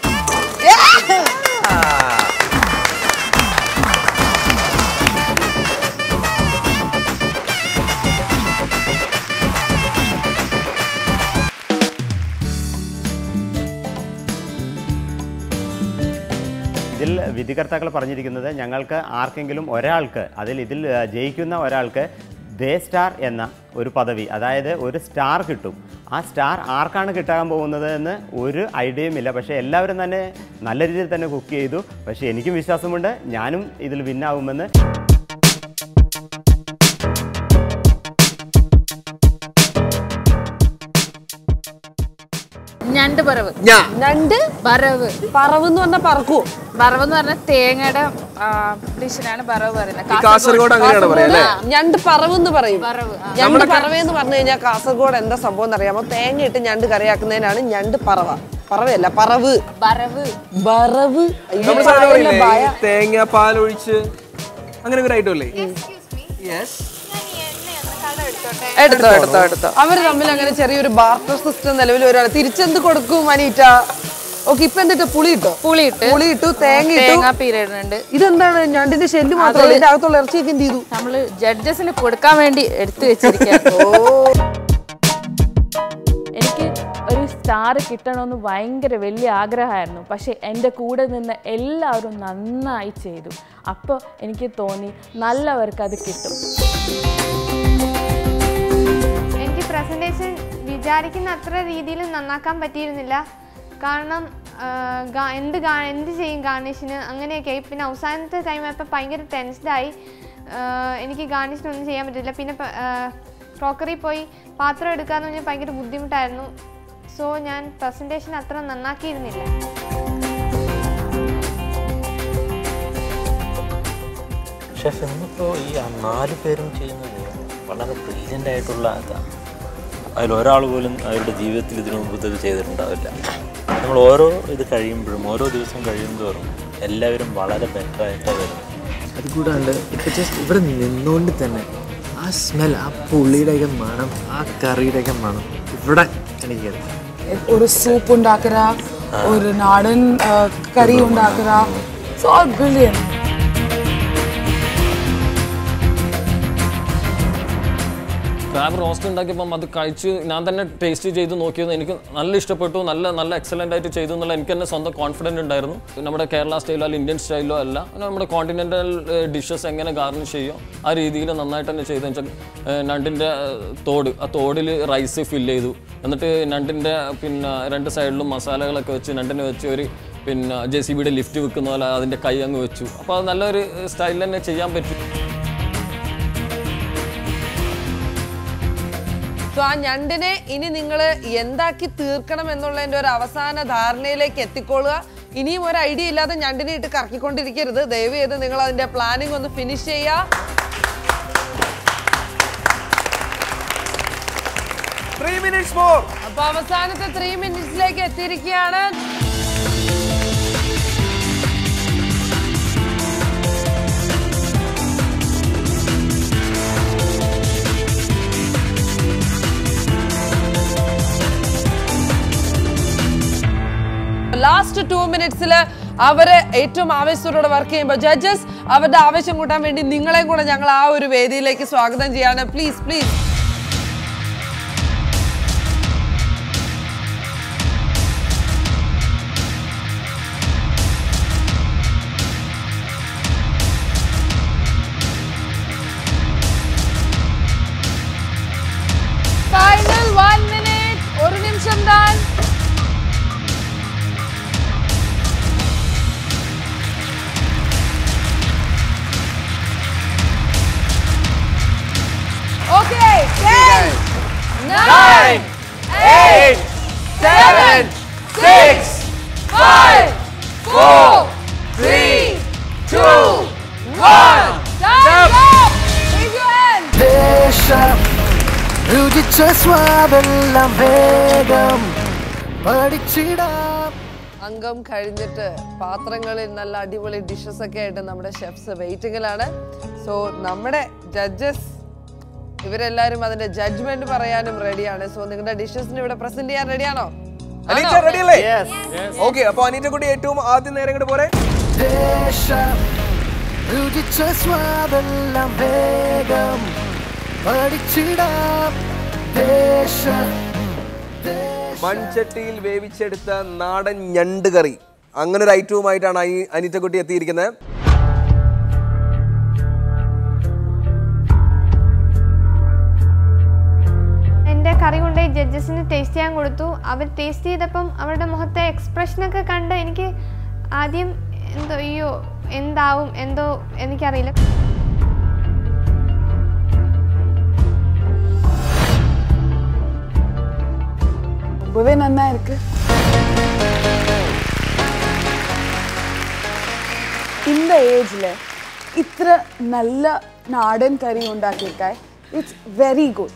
S5: ഇതിൽ വിധികർത്താക്കൾ പറഞ്ഞിരിക്കുന്നത് ഞങ്ങൾക്ക് ആർക്കെങ്കിലും ഒരാൾക്ക് അതിൽ ഇതിൽ ആ, ജയിക്കുന്ന ഒരാൾക്ക് ദേ സ്റ്റാർ എന്ന ഒരു പദവി അതായത് ഒരു സ്റ്റാർ കിട്ടും ആ സ്റ്റാർ ആർക്കാണ് കിട്ടാൻ പോകുന്നത് എന്ന് ഒരു ഐഡിയയും ഇല്ല പക്ഷേ എല്ലാവരും തന്നെ നല്ല രീതിയിൽ തന്നെ കുക്ക് ചെയ്തു പക്ഷേ എനിക്കും വിശ്വാസമുണ്ട് ഞാനും ഇതിൽ വിന്നാവുമെന്ന്
S6: ഞണ്ട് പറവ്
S1: ഞണ്ട്
S6: പറവ്
S1: പറവ് എന്ന് പറഞ്ഞാൽ പറക്കുവോ
S6: പറവ് എന്ന് പറഞ്ഞാൽ തേങ്ങയുടെ ഡിഷിനാണ് പറവ് പറയുന്നത്
S2: ഈ കാസർഗോഡ് അങ്ങനെയാണ് പറയാ അല്ലേ
S1: ഞണ്ട് പറവ് എന്ന് പറയും
S6: പറവ് ആ.
S1: ഞണ്ട് പറവ എന്ന് പറഞ്ഞു കഴിഞ്ഞാൽ കാസർഗോഡ് എന്താ സംഭവം എന്നറിയാമോ തേങ്ങ ഇട്ട് ഞണ്ട് കറിയാക്കുന്നതിനാണ് ഞണ്ട് പറവ പറവയല്ല പറവ്
S6: പറവ്
S1: പറവ് അയ്യോ,
S2: നമ്മൾ സാധനം
S1: പറയല്ല,
S2: പറയില്ലേ
S1: ഭയ.
S2: ഈ തേങ്ങ പാലൊഴിച്ച് അങ്ങനെ ഒരു ഐറ്റം അല്ലേ
S1: എടുത്തോ എടുത്തോ എടുത്തോ അവര് തമ്മിൽ അങ്ങനെ ചെറിയൊരു ബാർട്ടർ സിസ്റ്റം നിലവിൽ വരുവാണ് തിരിച്ചെന്ത് കൊടുക്കും അനീറ്റ ഓക്കെ ഇപ്പൊ എന്നിട്ട് പുളി ഇട്ടോ
S6: പുളി ഇട്ട്
S1: പുളി ഇട്ടു തേങ്ങ ഇട്ടു
S6: തേങ്ങ പീരിടുന്നുണ്ട്
S1: ഇതെന്താണ് ഞണ്ടിന്റെ ഷെല്ല് മാത്രമല്ല ഇതിന്റെ അകത്തുള്ള ഇറച്ചിയൊക്കെ എന്ത് ചെയ്തു
S6: നമ്മള് ജഡ്ജസിന് കൊടുക്കാൻ വേണ്ടി എടുത്തു വെച്ചിരിക്കുകയാണ് എനിക്ക് ഒരു സ്റ്റാർ കിട്ടണമെന്ന് ഭയങ്കര വലിയ ആഗ്രഹമായിരുന്നു പക്ഷെ എൻ്റെ കൂടെ നിന്ന് എല്ലാവരും നന്നായി ചെയ്തു അപ്പോൾ എനിക്ക് തോന്നി നല്ലവർക്ക് അത് കിട്ടും
S3: എനിക്ക് പ്രസൻറ്റേഷൻ വിചാരിക്കുന്ന അത്ര രീതിയിൽ നന്നാക്കാൻ പറ്റിയിരുന്നില്ല കാരണം ആ, ഗാ- എന്ത് ഗാ എന്ത് ചെയ്യും ഗാർണിഷിന് അങ്ങനെയൊക്കെ ആയി പിന്നെ അവസാനത്തെ കഴിഞ്ഞപ്പോൾ ഭയങ്കര ടെൻസ്ഡായി എനിക്ക് ഗാർണിഷിന് ഒന്നും ചെയ്യാൻ പറ്റില്ല പിന്നെ ക്രോക്കറി പോയി പാത്രം എടുക്കാന്ന് പറഞ്ഞാൽ ഭയങ്കര ബുദ്ധിമുട്ടായിരുന്നു സോ ഞാൻ പ്രസൻറ്റേഷൻ അത്ര നന്നാക്കിയിരുന്നില്ല
S8: ഷെഫ് ഇന്നിപ്പോൾ ഈ ആ നാല് പേരും ചെയ്യുന്നത് വളരെ ബ്രില്യൻ്റ് ആയിട്ടുള്ള ഇതാണ് അതിൽ ഒരാൾ പോലും അവരുടെ ജീവിതത്തിൽ ഇതിനു മുമ്പ് ഇത് ചെയ്തിട്ടുണ്ടാവില്ല നമ്മൾ ഓരോ ഇത് കഴിയുമ്പോഴും ഓരോ ദിവസം കഴിയുന്തോറും എല്ലാവരും വളരെ ബെറ്റർ ആയിട്ടാണ് വരുന്നത്
S7: അതുകൂടാണ്ട് ഇപ്പൊ ജസ്റ്റ് ഇവിടെ നിന്നുകൊണ്ട് തന്നെ ആ സ്മെൽ ആ പുള്ളിയുടെയൊക്കെ മണം ആ കറിയുടെയൊക്കെ മണം ഇവിടെ എനിക്ക് കേൾക്കാം
S11: ഒരു സൂപ്പ് ഉണ്ടാക്കറ ഒരു നാടൻ കറി ഉണ്ടാക്കറ it's all brilliant
S9: crab roast ഉണ്ടാക്കിയപ്പം അത് കഴിച്ച് ഞാൻ തന്നെ ടേസ്റ്റ് ചെയ്ത് നോക്കിയത് എനിക്ക് നല്ല ഇഷ്ടപ്പെട്ടു നല്ല നല്ല എക്സലൻ്റ് ആയിട്ട് ചെയ്തു എന്നുള്ള എനിക്ക് തന്നെ സ്വന്തം കോൺഫിഡൻറ്റ് ഉണ്ടായിരുന്നു നമ്മുടെ കേരള സ്റ്റൈലോ അല്ലെങ്കിൽ ഇന്ത്യൻ സ്റ്റൈലോ അല്ല നമ്മുടെ കോണ്ടിനെൻ്റൽ ഡിഷസ് എങ്ങനെ ഗാർണിഷ് ചെയ്യോ ആ രീതിയിൽ നന്നായിട്ട് തന്നെ ചെയ്തു വെച്ചാൽ നണ്ടിൻ്റെ തോട് ആ തോടിൽ റൈസ് ഫില്ല് ചെയ്തു എന്നിട്ട് നണ്ടിൻ്റെ പിന്നെ രണ്ട് സൈഡിലും മസാലകളൊക്കെ വെച്ച് നണ്ടിനെ വെച്ച് ഒരു പിന്നെ ജെ സി ബിയുടെ ലിഫ്റ്റ് വെക്കുന്ന പോലെ അതിൻ്റെ കൈ അങ്ങ് വെച്ചു അപ്പോൾ അത് നല്ലൊരു സ്റ്റൈലിൽ തന്നെ ചെയ്യാൻ പറ്റും
S1: സോ ആ ഞണ്ടിനെ ഇനി നിങ്ങൾ എന്താക്കി തീർക്കണം എന്നുള്ളതിന്റെ ഒരു അവസാന ധാരണയിലേക്ക് എത്തിക്കൊള്ളുക ഇനിയും ഒരു ഐഡിയ ഇല്ലാതെ ഞണ്ടിനെ ഇട്ട് കറക്കിക്കൊണ്ടിരിക്കരുത് ദയവ് ചെയ്ത് നിങ്ങൾ അതിന്റെ പ്ലാനിങ് ഒന്ന് ഫിനിഷ് ചെയ്യുക
S2: ത്രീ മിനിറ്റ്സ് മോർ
S1: അപ്പൊ അവസാനത്തെ ത്രീ മിനിറ്റ്സിലേക്ക് എത്തിയിരിക്കുകയാണ് ലാസ്റ്റ് ടു മിനിറ്റ്സിൽ അവര് ഏറ്റവും ആവേശത്തോടെ വർക്ക് ചെയ്യുമ്പോൾ ജഡ്ജസ് അവരുടെ ആവേശം കൂട്ടാൻ വേണ്ടി നിങ്ങളെയും കൂടെ ഞങ്ങൾ ആ ഒരു വേദിയിലേക്ക് സ്വാഗതം ചെയ്യാണ് please please final one minute ഒരു നിമിഷം താൻ Okay, 10, 9, 8, 7, 6, 5, 4, 3, 2, 1. Time up! Raise your hand.
S12: ദേശം രുചിച്ച സ്വാദെല്ലാം വേഗം പഠിച്ചിടാം
S1: അംഗം കഴിഞ്ഞിട്ട് പാത്രങ്ങളിൽ നല്ല അടിപൊളി ഡിഷസ് ഒക്കെ ആയിട്ട് നമ്മുടെ ഷെഫ്സ് വെയിറ്റിംഗിലാണ് സോ നമ്മുടെ ജഡ്ജസ് ഇവരെല്ലാരും അതിന്റെ ജഡ്ജ്മെന്റ് പറയാനും റെഡിയാണ് സോ നിങ്ങളുടെ ഡിഷസിന് ഇവിടെ പ്രസന്റ് ചെയ്യാൻ റെഡിയാണോ
S2: അനീറ്റ റെഡി അല്ലേ ഓക്കെ അപ്പൊ അനീറ്റ കുട്ടി ഏറ്റവും ആദ്യം നേരെ ഇങ്ങോട്ട് പോരെ
S12: ദേശം രുചിച്ച സ്വാദെല്ലാം വേഗം പഠിച്ചിടാം ദേശം
S2: മൺചട്ടിയിൽ വേവിച്ചെടുത്ത നാടൻ ഞണ്ട് കറി അങ്ങനെ ഒരു ഐറ്റവുമായിട്ടാണ് ഈ അനിറ്റക്കുട്ടി എത്തിയിരിക്കുന്നത്
S3: എൻ്റെ കറി കൊണ്ടുപോയി ജഡ്ജസിന് ടേസ്റ്റ് ചെയ്യാൻ കൊടുത്തു അവർ ടേസ്റ്റ് ചെയ്തപ്പം അവരുടെ മുഖത്തെ എക്സ്പ്രഷനൊക്കെ കണ്ട് എനിക്ക് ആദ്യം എന്തോ അയ്യോ എന്താവും എന്തോ എനിക്കറിയില്ല
S11: ரொம்பவே நன்னா இருக்கு இந்த ஏஜ்ல ഇത്ര നല്ല നാടൻ കറി ഉണ്ടാക്കിയേക്കായ് ഇറ്റ്സ് വെരി ഗുഡ്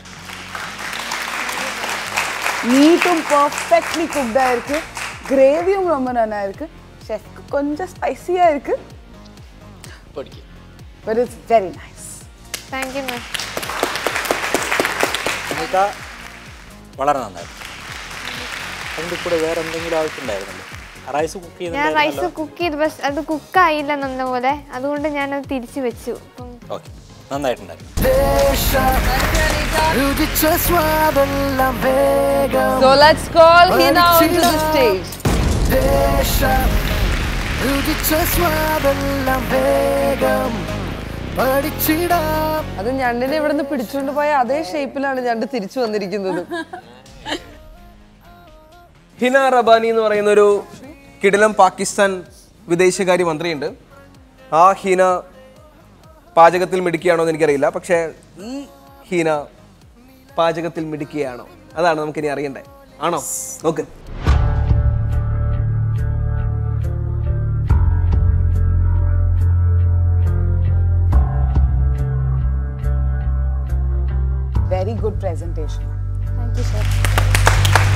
S11: நீட்டும் பர்ஃபெக்ட்லி குக்டா இருக்கு கிரேவியும் ரொம்ப நல்லா இருக்கு ஷெஃப்க்கு கொஞ்சம் ஸ்பைசியா இருக்கு but it's very nice
S3: thank you ma'am
S8: എന്നിട്ട് വളരെ നന്നായിരുന്നു അതിൻ്റെ കൂടെ വേറെ എന്തെങ്കിലും ആവശ്യമുണ്ടായിരുന്നല്ലോ റൈസ് കുക്ക്
S3: ഞാൻ റൈസ്
S8: ചെയ്തിട്ടുണ്ടായിരുന്നല്ലോ
S3: കുക്ക് ചെയ്തു പക്ഷെ അത് കുക്കായില്ല നന്ന പോലെ അതുകൊണ്ട് ഞാനത് തിരിച്ചു വെച്ചു അപ്പം
S8: ഓക്കെ നന്നായിട്ടുണ്ടായിരുന്നു
S12: ദേശം രുചിച്ച സ്വാദെല്ലാം വേഗം
S1: So let's call Hina onto the stage.
S12: ദേശം രുചിച്ച സ്വാദെല്ലാം വേഗം പഠിച്ചിടാം
S1: അത് ഞണ്ടിനെ ഇവിടെ നിന്ന് പിടിച്ചുകൊണ്ട് പോയ അതേ ഷേപ്പിലാണ് ഞണ്ട് തിരിച്ചു വന്നിരിക്കുന്നത്
S2: ഹിന റബാനി എന്ന് പറയുന്ന ഒരു കിടിലം പാകിസ്ഥാൻ വിദേശകാര്യ മന്ത്രിയുണ്ട് ആ ഹീന പാചകത്തിൽ മിടുക്കിയാണോ എന്ന് എനിക്കറിയില്ല പക്ഷേ ഈ ഹീന പാചകത്തിൽ മിടുക്കിയാണോ അതാണ് നമുക്കിനി അറിയണ്ടേ ആണോ നോക്ക്
S11: very good presentation
S3: thank you sir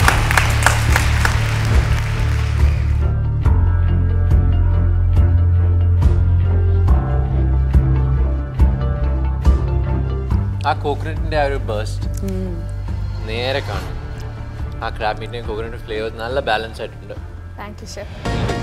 S7: ആ കോക്കനട്ടിൻ്റെ ആ ഒരു ബേസ്റ്റ് നേരെ കാണും ആ ക്രാബിൻ്റെയും കോക്കനട്ട് ഫ്ലേവർ നല്ല ബാലൻസ് ആയിട്ടുണ്ട്
S6: താങ്ക് യു ഷെഫ്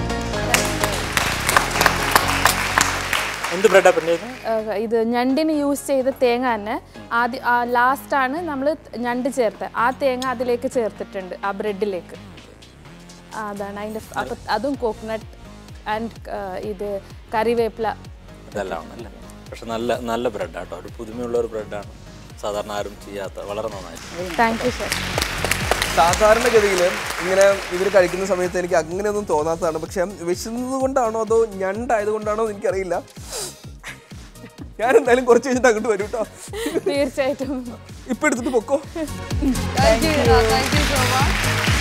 S8: എന്ത് ബ്രെഡാ പറ്റിയത്
S6: ഏഹ് ഇത് ഞണ്ടിന് യൂസ് ചെയ്ത തേങ്ങ തന്നെ ആദ്യം ലാസ്റ്റാണ് നമ്മൾ ഞണ്ട് ചേർത്തത് ആ തേങ്ങ അതിലേക്ക് ചേർത്തിട്ടുണ്ട് ആ ബ്രെഡിലേക്ക് അതാണ് അതിൻ്റെ അപ്പം അതും കോക്കനട്ട് ആൻഡ് ഇത് കറിവേപ്പില
S8: ഇതെല്ലാം ആണല്ലേ പക്ഷെ നല്ല നല്ല ബ്രെഡാണ് കേട്ടോ ഒരു പുതുമയുള്ള ഒരു ബ്രെഡാണ് സാധാരണ ആരും ചെയ്യാത്ത വളരെ നന്നായിട്ട്
S6: താങ്ക് യു ഷെഫ്
S2: സാധാരണഗതിയിൽ ഇങ്ങനെ ഇവർ കഴിക്കുന്ന സമയത്ത് എനിക്ക് അങ്ങനെയൊന്നും തോന്നാത്തതാണ് പക്ഷെ വിശന്നത് കൊണ്ടാണോ അതോ ഞണ്ടായത് കൊണ്ടാണോ എന്ന് എനിക്കറിയില്ല ഞാൻ എന്തായാലും കുറച്ച് കഴിഞ്ഞിട്ട് അങ്ങോട്ട് വരും കേട്ടോ
S6: തീർച്ചയായിട്ടും
S2: ഇപ്പൊ എടുത്തിട്ട് പൊക്കോ
S1: Thank you, Hina. Thank you so much.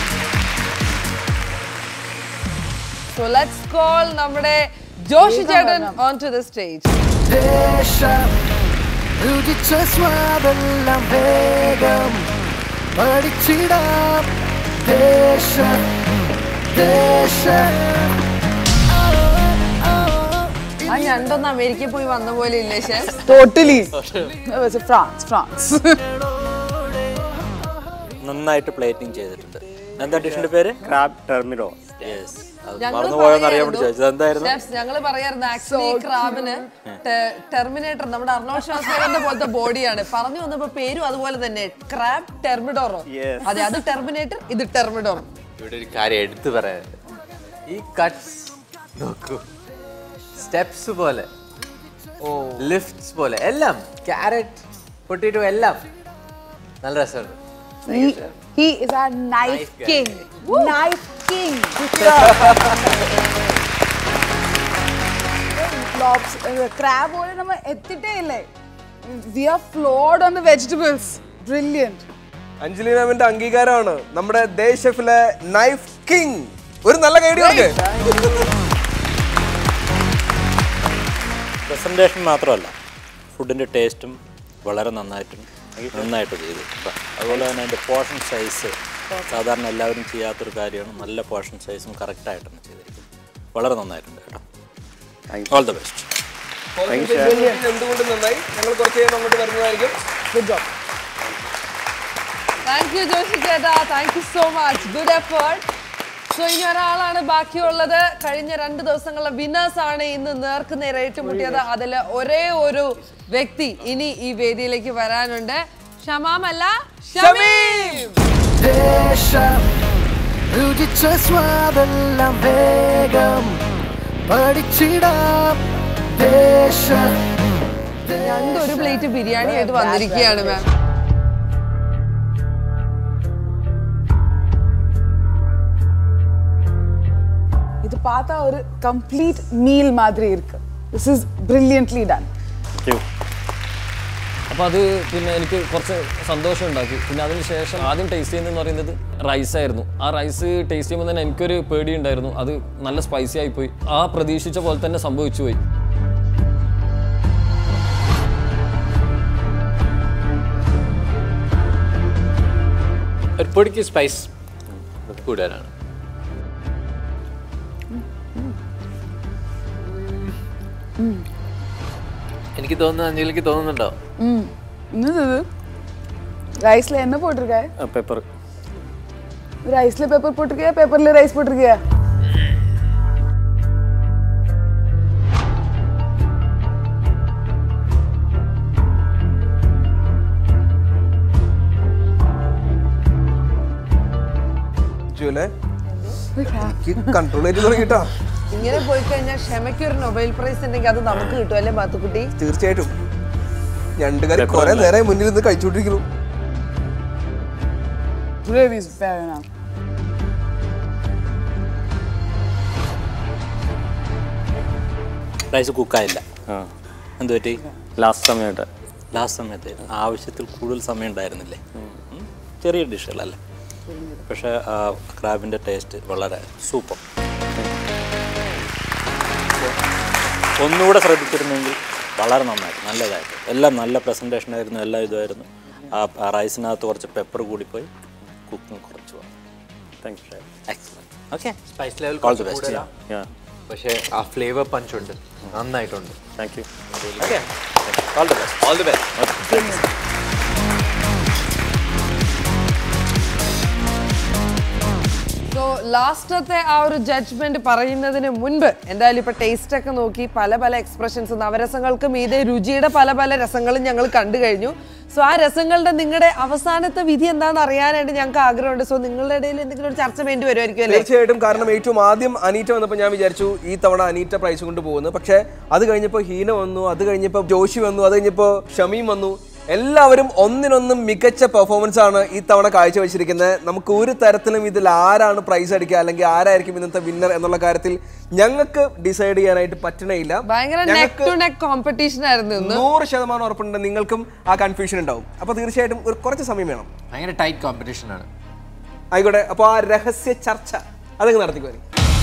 S1: So let's call നമ്മുടെ ജോഷി ചേട്ടൻ on to the stage.
S12: ദേശം രുചിച്ച സ്വാദെല്ലാം വേഗം പഠിച്ചിടാം ദേശം ദേശം
S1: ആ ഞണ്ടൊന്ന് അമേരിക്കയിൽ പോയി വന്ന പോലെ ഇല്ലേ chef
S11: Totally. It was France, France.
S8: നന്നായിട്ട് പ്ലേറ്റിംഗ് ചെയ്തിട്ടുണ്ട് എന്താ ഡിഷിന്റെ പേര്
S5: ക്രാബ് ടെർമിനോ
S8: യെസ് അത്
S1: ഞങ്ങള്
S8: മറന്നുപോയെന്ന് അറിയാൻ വേണ്ടി ചോദിച്ചത് എന്തായിരുന്നു
S1: Chefs, ഞങ്ങള് പറയായിരുന്നു ആക്ച്വലി ക്രാബിന് ടെർമിനേറ്റർ നമ്മുടെ അർണോൾഡ് ഷ്വാസ്നഗറിന്റെ പോലത്തെ ബോഡിയാണ് പറഞ്ഞു വന്നപ്പോ പേരും അതുപോലെ തന്നെ ക്രാബ് ടെർമിഡോറോ
S5: Yes.
S1: അതെ അത് ടെർമിനേറ്റർ ഇത് ടെർമിഡോർ
S7: ഇവിടെ ഒരു കാര്യം എടുത്തു പറയാൻ ഈ കട്ട്സ് നോക്കൂ സ്റ്റെപ്സ് പോലെ ലിഫ്റ്റ്സ് പോലെ എല്ലാം ക്യാരറ്റ് പൊട്ടിറ്റോ എല്ലാം നല്ല രസമുണ്ട്
S11: he, he is our knife,
S7: Knife guy.
S11: king. Knife king. Lobs, uh, crab പോലെ നമ്മൾ എത്തിയിട്ടേ ഇല്ലേ we are floored on the vegetables brilliant
S2: Anjali മാമിന്റെ അംഗീകാരമാണ് നമ്മുടെ ദേ ഷെഫിലെ നൈഫ് കിങ് ഒരു നല്ല കൈഡി കൊടുക്ക്
S8: പ്രസൻറ്റേഷൻ മാത്രമല്ല ഫുഡിൻ്റെ ടേസ്റ്റും വളരെ നന്നായിട്ടും നന്നായിട്ട് ചെയ്തു കേട്ടോ. അതുപോലെ തന്നെ അതിൻ്റെ പോർഷൻ സൈസ് സാധാരണ എല്ലാവരും ചെയ്യാത്തൊരു കാര്യമാണ് നല്ല പോർഷൻ സൈസും കറക്റ്റായിട്ടാണ് ചെയ്തിരിക്കുന്നത് വളരെ നന്നായിട്ടുണ്ട് കേട്ടോ ഓൾ ദ ബെസ്റ്റ്
S2: എന്തുകൊണ്ട് നന്നായി ഞങ്ങൾ കുറച്ച് കഴിയുമ്പോൾ അങ്ങോട്ട് വരുന്നതായിരിക്കും
S11: good job
S1: thank you Joshi ചേട്ടാ thank you so much good effort so ഇനി ഒരാളാണ് ബാക്കിയുള്ളത് കഴിഞ്ഞ രണ്ട് ദിവസങ്ങളിലെ വിന്നേഴ്സ് ആണ് ഇന്ന് നേർക്ക് നേരെ ഏറ്റുമുട്ടിയത് അതിൽ ഒരേ ഒരു വ്യക്തി ഇനി ഈ വേദിയിലേക്ക് വരാനുണ്ട് ഷമാമല്ല ഷമീം
S12: ദേശം രുചിച്ച സ്വാദെല്ലാം വേഗം പഠിച്ചിടാം ദേശം
S1: രണ്ടൊരു പ്ലേറ്റ് ബിരിയാണി ആയിട്ട് വന്നിരിക്കുകയാണ് മാം
S11: இது பார்த்தா ஒரு கம்ப்ளீட் மீல் மாதிரி இருக்கு திஸ் இஸ் பிரில்லியன்ட்லி டன்
S9: അപ്പോൾ അത് പിന്നെ എനിക്ക് കുറച്ച് സന്തോഷം ഉണ്ടാക്കി പിന്നെ അതിന് ശേഷം ആദ്യം ടേസ്റ്റ് ചെയ്യുന്നതെന്ന് പറയുന്നത് റൈസ് ആയിരുന്നു ആ റൈസ് ടേസ്റ്റ് ചെയ്യുമ്പോൾ തന്നെ എനിക്കൊരു പേടി ഉണ്ടായിരുന്നു അത് നല്ല സ്പൈസി ആയിപ്പോയി ആ പ്രതീക്ഷിച്ച പോലെ തന്നെ സംഭവിച്ചു പോയി
S7: ഒരു പൊടിക്ക് സ്പൈസ് കൂടുതലാണ് എനിക്ക് തോന്നുന്നു അഞ്ജലിക്ക് തോന്നുന്നുണ്ടോ
S11: ம் என்னது இது ரைஸ்ல என்ன போட்டிருக்க
S5: പെപ്പർ
S11: ரைஸ்ல பெப்பர் போட்டிருக்கியா பெப்பர்ல ரைஸ் போட்டிருக்கியா
S2: ജൂലെ കൺട്രോൾ ചെയ്ത് തുടങ്ങിട്ടാ
S1: ഇങ്ങനെ പോയി കഴിഞ്ഞാൽ ക്ഷമയ്ക്ക് ഒരു നൊബേൽ പ്രൈസ് ഉണ്ടെങ്കിൽ അത് നമുക്ക് കിട്ടും അല്ലേ മാത്തുക്കുട്ടി
S2: തീർച്ചയായിട്ടും രണ്ട് കറി കുറെ നേരം മുന്നിൽ നിന്ന് കഴിച്ചുകൊണ്ടിരിക്കുന്നു
S11: Gravy is fair enough.
S8: Rice കുക്കായില്ല എന്ത് പറ്റി
S5: ലാസ്റ്റ് സമയത്ത്
S8: ലാസ്റ്റ് സമയത്ത് ആവശ്യത്തിൽ കൂടുതൽ സമയം ഉണ്ടായിരുന്നില്ലേ ഉം. ചെറിയ ഡിഷുകളല്ലേ പക്ഷേ ക്രാബിൻ്റെ ടേസ്റ്റ് വളരെ സൂപ്പർ ഒന്നുകൂടെ ശ്രദ്ധിച്ചിരുന്നെങ്കിൽ വളരെ നന്നായിട്ട് നല്ലതായിട്ട് എല്ലാം നല്ല പ്രസൻറ്റേഷൻ ആയിരുന്നു എല്ലാം ഇതുമായിരുന്നു ആ ആ റൈസിനകത്ത് കുറച്ച് പെപ്പർ കൂടിപ്പോയി കുക്കിംഗ് കുറച്ച്
S5: thank you
S8: excellent
S7: okay spice level
S8: All the best,
S5: Yeah.
S7: പക്ഷേ ആ ഫ്ലേവർ പഞ്ച് ഉണ്ട് നന്നായിട്ടുണ്ട്
S5: thank you
S7: okay
S8: all the best
S7: all the best
S1: so ലാസ്റ്റത്തെ ആ ഒരു ജഡ്ജ്മെന്റ് പറയുന്നതിന് മുൻപ് എന്തായാലും ഇപ്പൊ ടേസ്റ്റ് ഒക്കെ നോക്കി പല പല എക്സ്പ്രഷൻസ് നവരസങ്ങൾക്ക് മീതെ രുചിയുടെ പല പല രസങ്ങളും ഞങ്ങൾ കണ്ടു കഴിഞ്ഞു സോ ആ രസങ്ങളുടെ നിങ്ങളുടെ അവസാനത്തെ വിധി എന്താണെന്ന് അറിയാനായിട്ട് ഞങ്ങൾക്ക് ആഗ്രഹമുണ്ട് സോ നിങ്ങളുടെ ഇടയിൽ എന്തെങ്കിലും ഒരു ചർച്ച വേണ്ടി വരുമായിരിക്കും അല്ലേ
S2: തീർച്ചയായിട്ടും കാരണം ഏറ്റവും ആദ്യം അനീറ്റ വന്നപ്പോൾ ഞാൻ വിചാരിച്ചു ഈ തവണ അനീറ്റ പ്രൈസ് കൊണ്ട് പോകുന്നു പക്ഷേ അത് കഴിഞ്ഞപ്പോൾ ഹീന വന്നു അത് കഴിഞ്ഞപ്പോൾ ജോഷി വന്നു അത് കഴിഞ്ഞപ്പോൾ ഷമീം വന്നു എല്ലാവരും ഒന്നിനൊന്നും മികച്ച പെർഫോമൻസ് ആണ് ഈ തവണ കാഴ്ചവെച്ചിരിക്കുന്നത് നമുക്ക് ഒരു തരത്തിലും ഇതിൽ ആരാണ് പ്രൈസ് അടിക്കുക അല്ലെങ്കിൽ ആരായിരിക്കും ഇന്നത്തെ വിന്നർ എന്നുള്ള കാര്യത്തിൽ ഞങ്ങൾക്ക് ഡിസൈഡ് ചെയ്യാനായിട്ട് പറ്റണേയില്ല
S1: ഭയങ്കര നെക്ക്
S2: ഞങ്ങൾക്ക്
S1: ടു നെക്ക് കോമ്പറ്റീഷൻ ആയിരുന്നു ഇന്ന്
S2: നൂറ് ശതമാനം ഉറപ്പുണ്ട് നിങ്ങൾക്കും ആ കൺഫ്യൂഷൻ ഉണ്ടാവും അപ്പൊ തീർച്ചയായിട്ടും ഒരു കുറച്ച് സമയം വേണം
S7: ഭയങ്കര ടൈറ്റ് കോമ്പറ്റീഷൻ ആണ്
S2: ആയിക്കോട്ടെ അപ്പൊ ആ രഹസ്യ ചർച്ച അതങ്ങ് നടത്തിക്കോ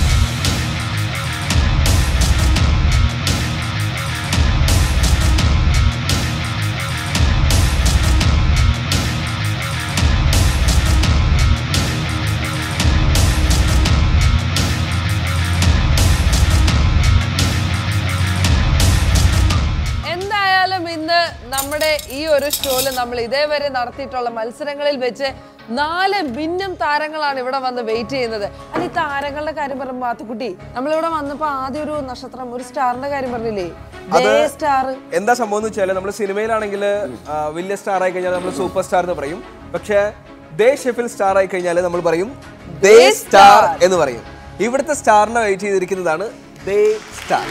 S1: എന്തായാലും ഇന്ന് നമ്മുടെ ഈ ഒരു ഷോയില് നമ്മൾ ഇതേവരെ നടത്തിയിട്ടുള്ള മത്സരങ്ങളിൽ വെച്ച് നാല് ഭിന്നം താരങ്ങളാണ് ഇവിടെ വന്ന് വെയിറ്റ് ചെയ്യുന്നത് അത് ഈ താരങ്ങളുടെ കാര്യം പറയുമ്പോൾ മാത്തുക്കുട്ടി നമ്മളിവിടെ വന്നപ്പോ ആദ്യം ഒരു നക്ഷത്രം ഒരു സ്റ്റാറിന്റെ കാര്യം പറഞ്ഞില്ലേ
S2: അത്
S1: സ്റ്റാർ
S2: എന്താ സംഭവം എന്ന് വെച്ചാൽ നമ്മൾ സിനിമയിലാണെങ്കിൽ വലിയ സ്റ്റാർ ആയി കഴിഞ്ഞാൽ നമ്മൾ സൂപ്പർ സ്റ്റാർ എന്ന് പറയും പക്ഷേ ദേ ഷെഫിൽ സ്റ്റാർ ആയി കഴിഞ്ഞാൽ നമ്മൾ പറയും ദേ സ്റ്റാർ എന്ന് പറയും ഇവിടുത്തെ സ്റ്റാറിനെ വെയിറ്റ് ചെയ്തിരിക്കുന്നതാണ് ദേ സ്റ്റാർ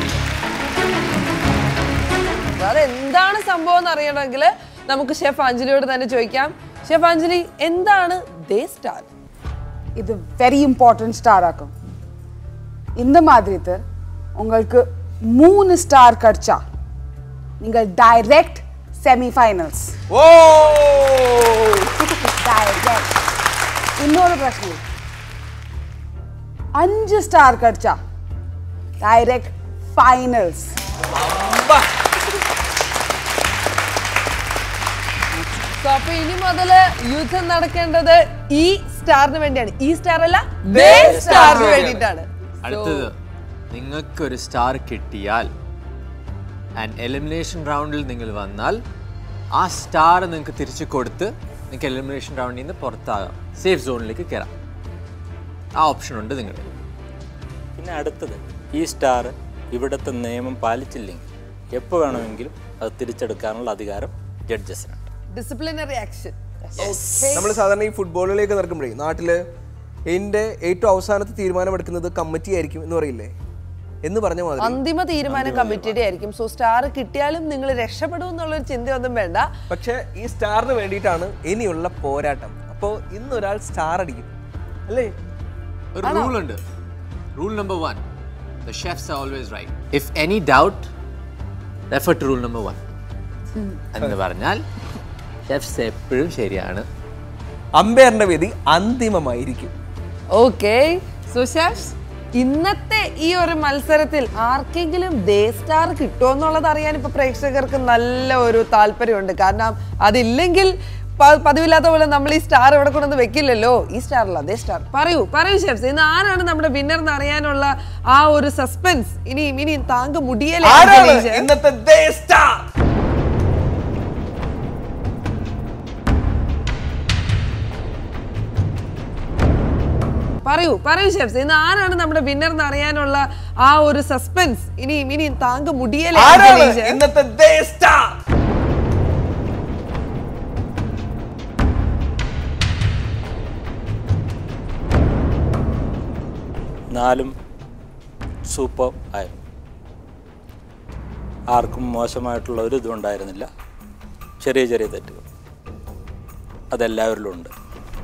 S1: അത് എന്താണ് സംഭവം എന്ന് അറിയണമെങ്കിൽ നമുക്ക് ഷെഫ് അഞ്ജലിയോട് തന്നെ ചോദിക്കാം ഷെഫ് അഞ്ജലി എന്താണ് ദേ സ്റ്റാർ
S11: இது வெரி இம்பார்ட்டன்ட் ஸ்டார் ஆகும் இந்த மாதிரி உங்களுக்கு மூணு ஸ்டார் கிடைச்சா நீங்கள் டைரக்ட் செமிஃபைனல்ஸ்
S2: ஓ
S11: டைரக்ட் இன்னொரு பிரச்சனை அஞ்சு ஸ்டார் கிடைச்சா டைரக்ட் ஃபைனல்ஸ்
S1: സോ അപ്പൊ ഇനി മുതല് യുദ്ധം നടക്കേണ്ടത് ഈ സ്റ്റാറിന് വേണ്ടിയാണ് ഈ സ്റ്റാർ അല്ല ദേ സ്റ്റാറിന് വേണ്ടിയിട്ടാണ്
S7: അടുത്തത് നിങ്ങൾക്ക് ഒരു സ്റ്റാർ കിട്ടിയാൽ ആൻഡ് എലിമിനേഷൻ റൗണ്ടിൽ നിങ്ങൾ വന്നാൽ ആ സ്റ്റാർ നിങ്ങൾക്ക് തിരിച്ചു കൊടുത്ത് നിങ്ങൾക്ക് എലിമിനേഷൻ റൗണ്ടിൽ നിന്ന് പുറത്താകാം സേഫ് സോണിലേക്ക് കയറാം ആ ഓപ്ഷൻ ഉണ്ട് നിങ്ങൾ
S8: പിന്നെ അടുത്തത് ഈ സ്റ്റാർ ഇവിടുത്തെ നിയമം പാലിച്ചില്ലെങ്കിൽ എപ്പോൾ വേണമെങ്കിലും അത് തിരിച്ചെടുക്കാനുള്ള അധികാരം ജഡ്ജസിനുണ്ട്
S1: ഡിസിപ്ലിനറി ആക്ഷൻ
S2: നമ്മൾ സാധാരണ ഈ ഫുട്ബോളിലേക്ക് നടക്കുമ്പോഴേ നാട്ടില് ഇതിന്റെ ഏറ്റവും അവസാനത്തെ തീരുമാനം എടുക്കുന്നത് കമ്മിറ്റി ആയിരിക്കും എന്ന് പറയില്ലേ എന്ന് പറഞ്ഞ മാതിരി
S1: അന്തിമ തീരുമാനം കമ്മിറ്റിയുടെ ആയിരിക്കും സോ സ്റ്റാർ കിട്ടിയാലും നിങ്ങൾ രക്ഷപ്പെടും എന്നുള്ളൊരു ചിന്തയൊന്നും വേണ്ട
S2: പക്ഷെ ഈ സ്റ്റാറിന് വേണ്ടിയിട്ടാണ് ഇനിയുള്ള പോരാട്ടം അപ്പോ ഇന്ന് ഒരാൾ സ്റ്റാർ അടിക്കും അല്ലേ
S7: ഒരു റൂൾ ഉണ്ട് rule number one the chefs are always right if any doubt refer to rule number one എന്ന് പറഞ്ഞാൽ ഷെഫ്സ് എപ്പോഴും ശരിയാണ്
S2: അമ്പയറിന്റെ വിധി അന്തിമമായിരിക്കും
S1: ഓക്കെ സോ ഷെഫ് ഇന്നത്തെ ഈ ഒരു മത്സരത്തിൽ ആർക്കെങ്കിലും ദേ സ്റ്റാർ കിട്ടുമോ എന്നുള്ളത് അറിയാൻ ഇപ്പൊ പ്രേക്ഷകർക്ക് നല്ല ഒരു താല്പര്യമുണ്ട് കാരണം അതില്ലെങ്കിൽ പ- പതിവില്ലാത്ത പോലെ നമ്മൾ ഈ സ്റ്റാർ ഇവിടെ കൊണ്ടുവന്ന് വെക്കില്ലല്ലോ ഈ സ്റ്റാറല്ല അതേ സ്റ്റാർ പറയൂ പറയൂ ഷെഫ്സ് ഇന്ന് ആരാണ് നമ്മുടെ വിന്നർ എന്ന് അറിയാനുള്ള ആ ഒരു സസ്പെൻസ് ഇനി ഇനി താങ്ക മുടിയല്ലേ
S2: ആരാണ്
S1: അഞ്ജലി chef?
S2: ഇന്നത്തെ ദേ സ്റ്റാർ
S1: പറയൂ പറയൂ ഷെഫ്സ് ഇന്ന് ആരാണ് നമ്മുടെ വിന്നർ എന്ന് അറിയാനുള്ള ആ ഒരു സസ്പെൻസ് ഇനി ഇനി താങ്ക മുടിയല്ലേ
S2: ആരാണ്
S1: അഞ്ജലി chef?
S2: ഇന്നത്തെ ദേ സ്റ്റാർ
S8: നാലും സൂപ്പർ ആയിരുന്നു ആർക്കും മോശമായിട്ടുള്ള ഒരു ഇതും ഉണ്ടായിരുന്നില്ല ചെറിയ ചെറിയ തെറ്റുകൾ അതെല്ലാവരിലും ഉണ്ട്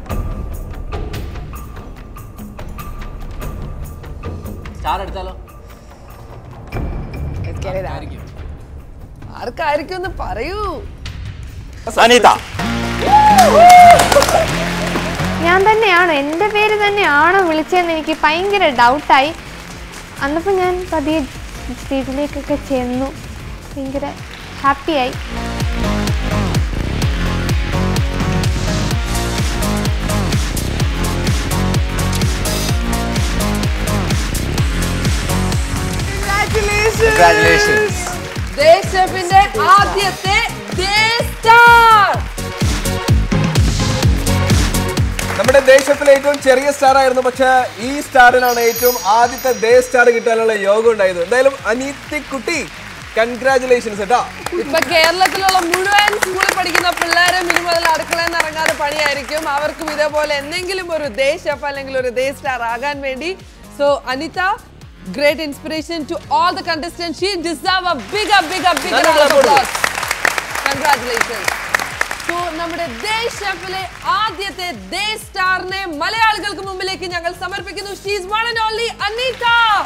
S7: സ്റ്റാർ എടുത്താലോ
S1: ആർക്കായിരിക്കും എന്ന് പറയൂ
S8: അനിത
S3: ഞാൻ തന്നെയാണോ എൻ്റെ പേര് തന്നെയാണോ വിളിച്ചതെന്ന് എനിക്ക് ഭയങ്കര ഡൗട്ടായി അന്നപ്പോൾ ഞാൻ പതിയെ സ്റ്റേജിലേക്കൊക്കെ ചെന്നു ഭയങ്കര ഹാപ്പിയായി
S7: Congratulations.
S1: ദേശഫിന്റെ ആദ്യത്തെ ദേ സ്റ്റാർ
S2: നമ്മുടെ ദേശത്തിലെ ഏറ്റവും ചെറിയ സ്റ്റാർ ആയിരുന്നു പക്ഷെ ഈ സ്റ്റാറിനാണ് ഏറ്റവും ആദ്യത്തെ ദേ സ്റ്റാർ കിട്ടാനുള്ള യോഗം ഉണ്ടായത് എന്തായാലും അനീതി കുട്ടി കൺഗ്രാചുലേഷൻസ് കേട്ടോ
S1: ഇപ്പൊ കേരളത്തിലുള്ള മുഴുവൻ സ്കൂളിൽ പഠിക്കുന്ന പിള്ളേരും ഇനി മുതൽ അടുക്കളയിൽ നിന്ന് ഇറങ്ങാതെ പണിയായിരിക്കും അവർക്കും ഇതേപോലെ എന്തെങ്കിലും ഒരു ദേ ഷെഫ് അല്ലെങ്കിൽ ഒരു ദേ സ്റ്റാർ ആകാൻ വേണ്ടി so Anitha great inspiration to all the contestant she deserve a big big big
S2: നല്ലൊരു applause.
S1: കൺഗ്രാറ്റുലേഷൻ സോ നമ്മുടെ ദേ ഷെഫിലെ ആദ്യത്തെ ദേ സ്റ്റാറിനെ മലയാളികൾക്ക് മുമ്പിലേക്ക് ഞങ്ങൾ സമർപ്പിക്കുന്നു she's one and only Anitha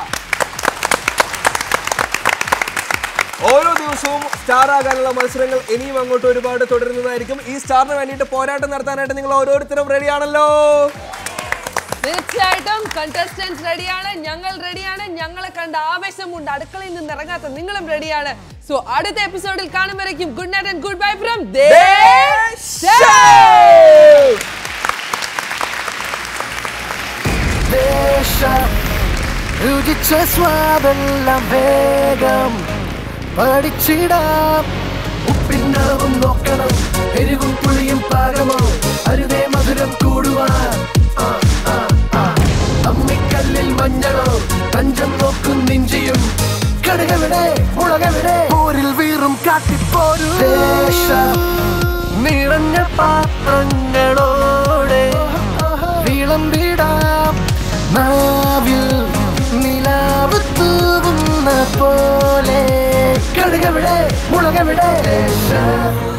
S2: ഓരോ ദിവസവും സ്റ്റാർ ആകാനുള്ള മത്സരങ്ങൾ ഇനിയും അങ്ങോട്ട് ഒരുപാട് തുടരുന്നതായിരിക്കും ഈ സ്റ്റാറിന് വേണ്ടിയിട്ട് പോരാട്ടം നടത്താനായിട്ട് നിങ്ങൾ ഓരോരുത്തരും റെഡിയാണല്ലോ
S1: തീർച്ചയായിട്ടും കണ്ടസ്റ്റൻസ് റെഡിയാണ് ഞങ്ങൾ റെഡിയാണ് ഞങ്ങളെ കണ്ട ആവേശമുണ്ട് അടുക്കളയിൽ നിന്ന് ഇറങ്ങാത്ത നിങ്ങളും റെഡിയാണ് സോ അടുത്ത എപ്പിസോഡിൽ കാണും വരയ്ക്കും good night and good bye from the
S12: ദേശം രുചിച്ച സ്വാദെല്ലാം വേഗം പഠിച്ചിടാം ഉപ്പിന്നളവും നോക്കണം എരിവും പുളിയും പാകമോ അരുതേ മധുരം കൂടുവാൻ ആ, ആ, ആ. അമ്മിക്കല്ലിൽ മഞ്ഞളോ തഞ്ചം നോക്കും നിഞ്ചിയും കടുകവിടെ മുളകവിടെ പോരിൽ വീറും കാട്ടിപ്പോരു ദേശം നിറഞ്ഞ പാത്രങ്ങളോടെ വിളമ്പിടാം നാവിൽ നിലാവ് തൂവുന്ന പോലെ കടുകവിടെ മുളകവിടെ ദേശം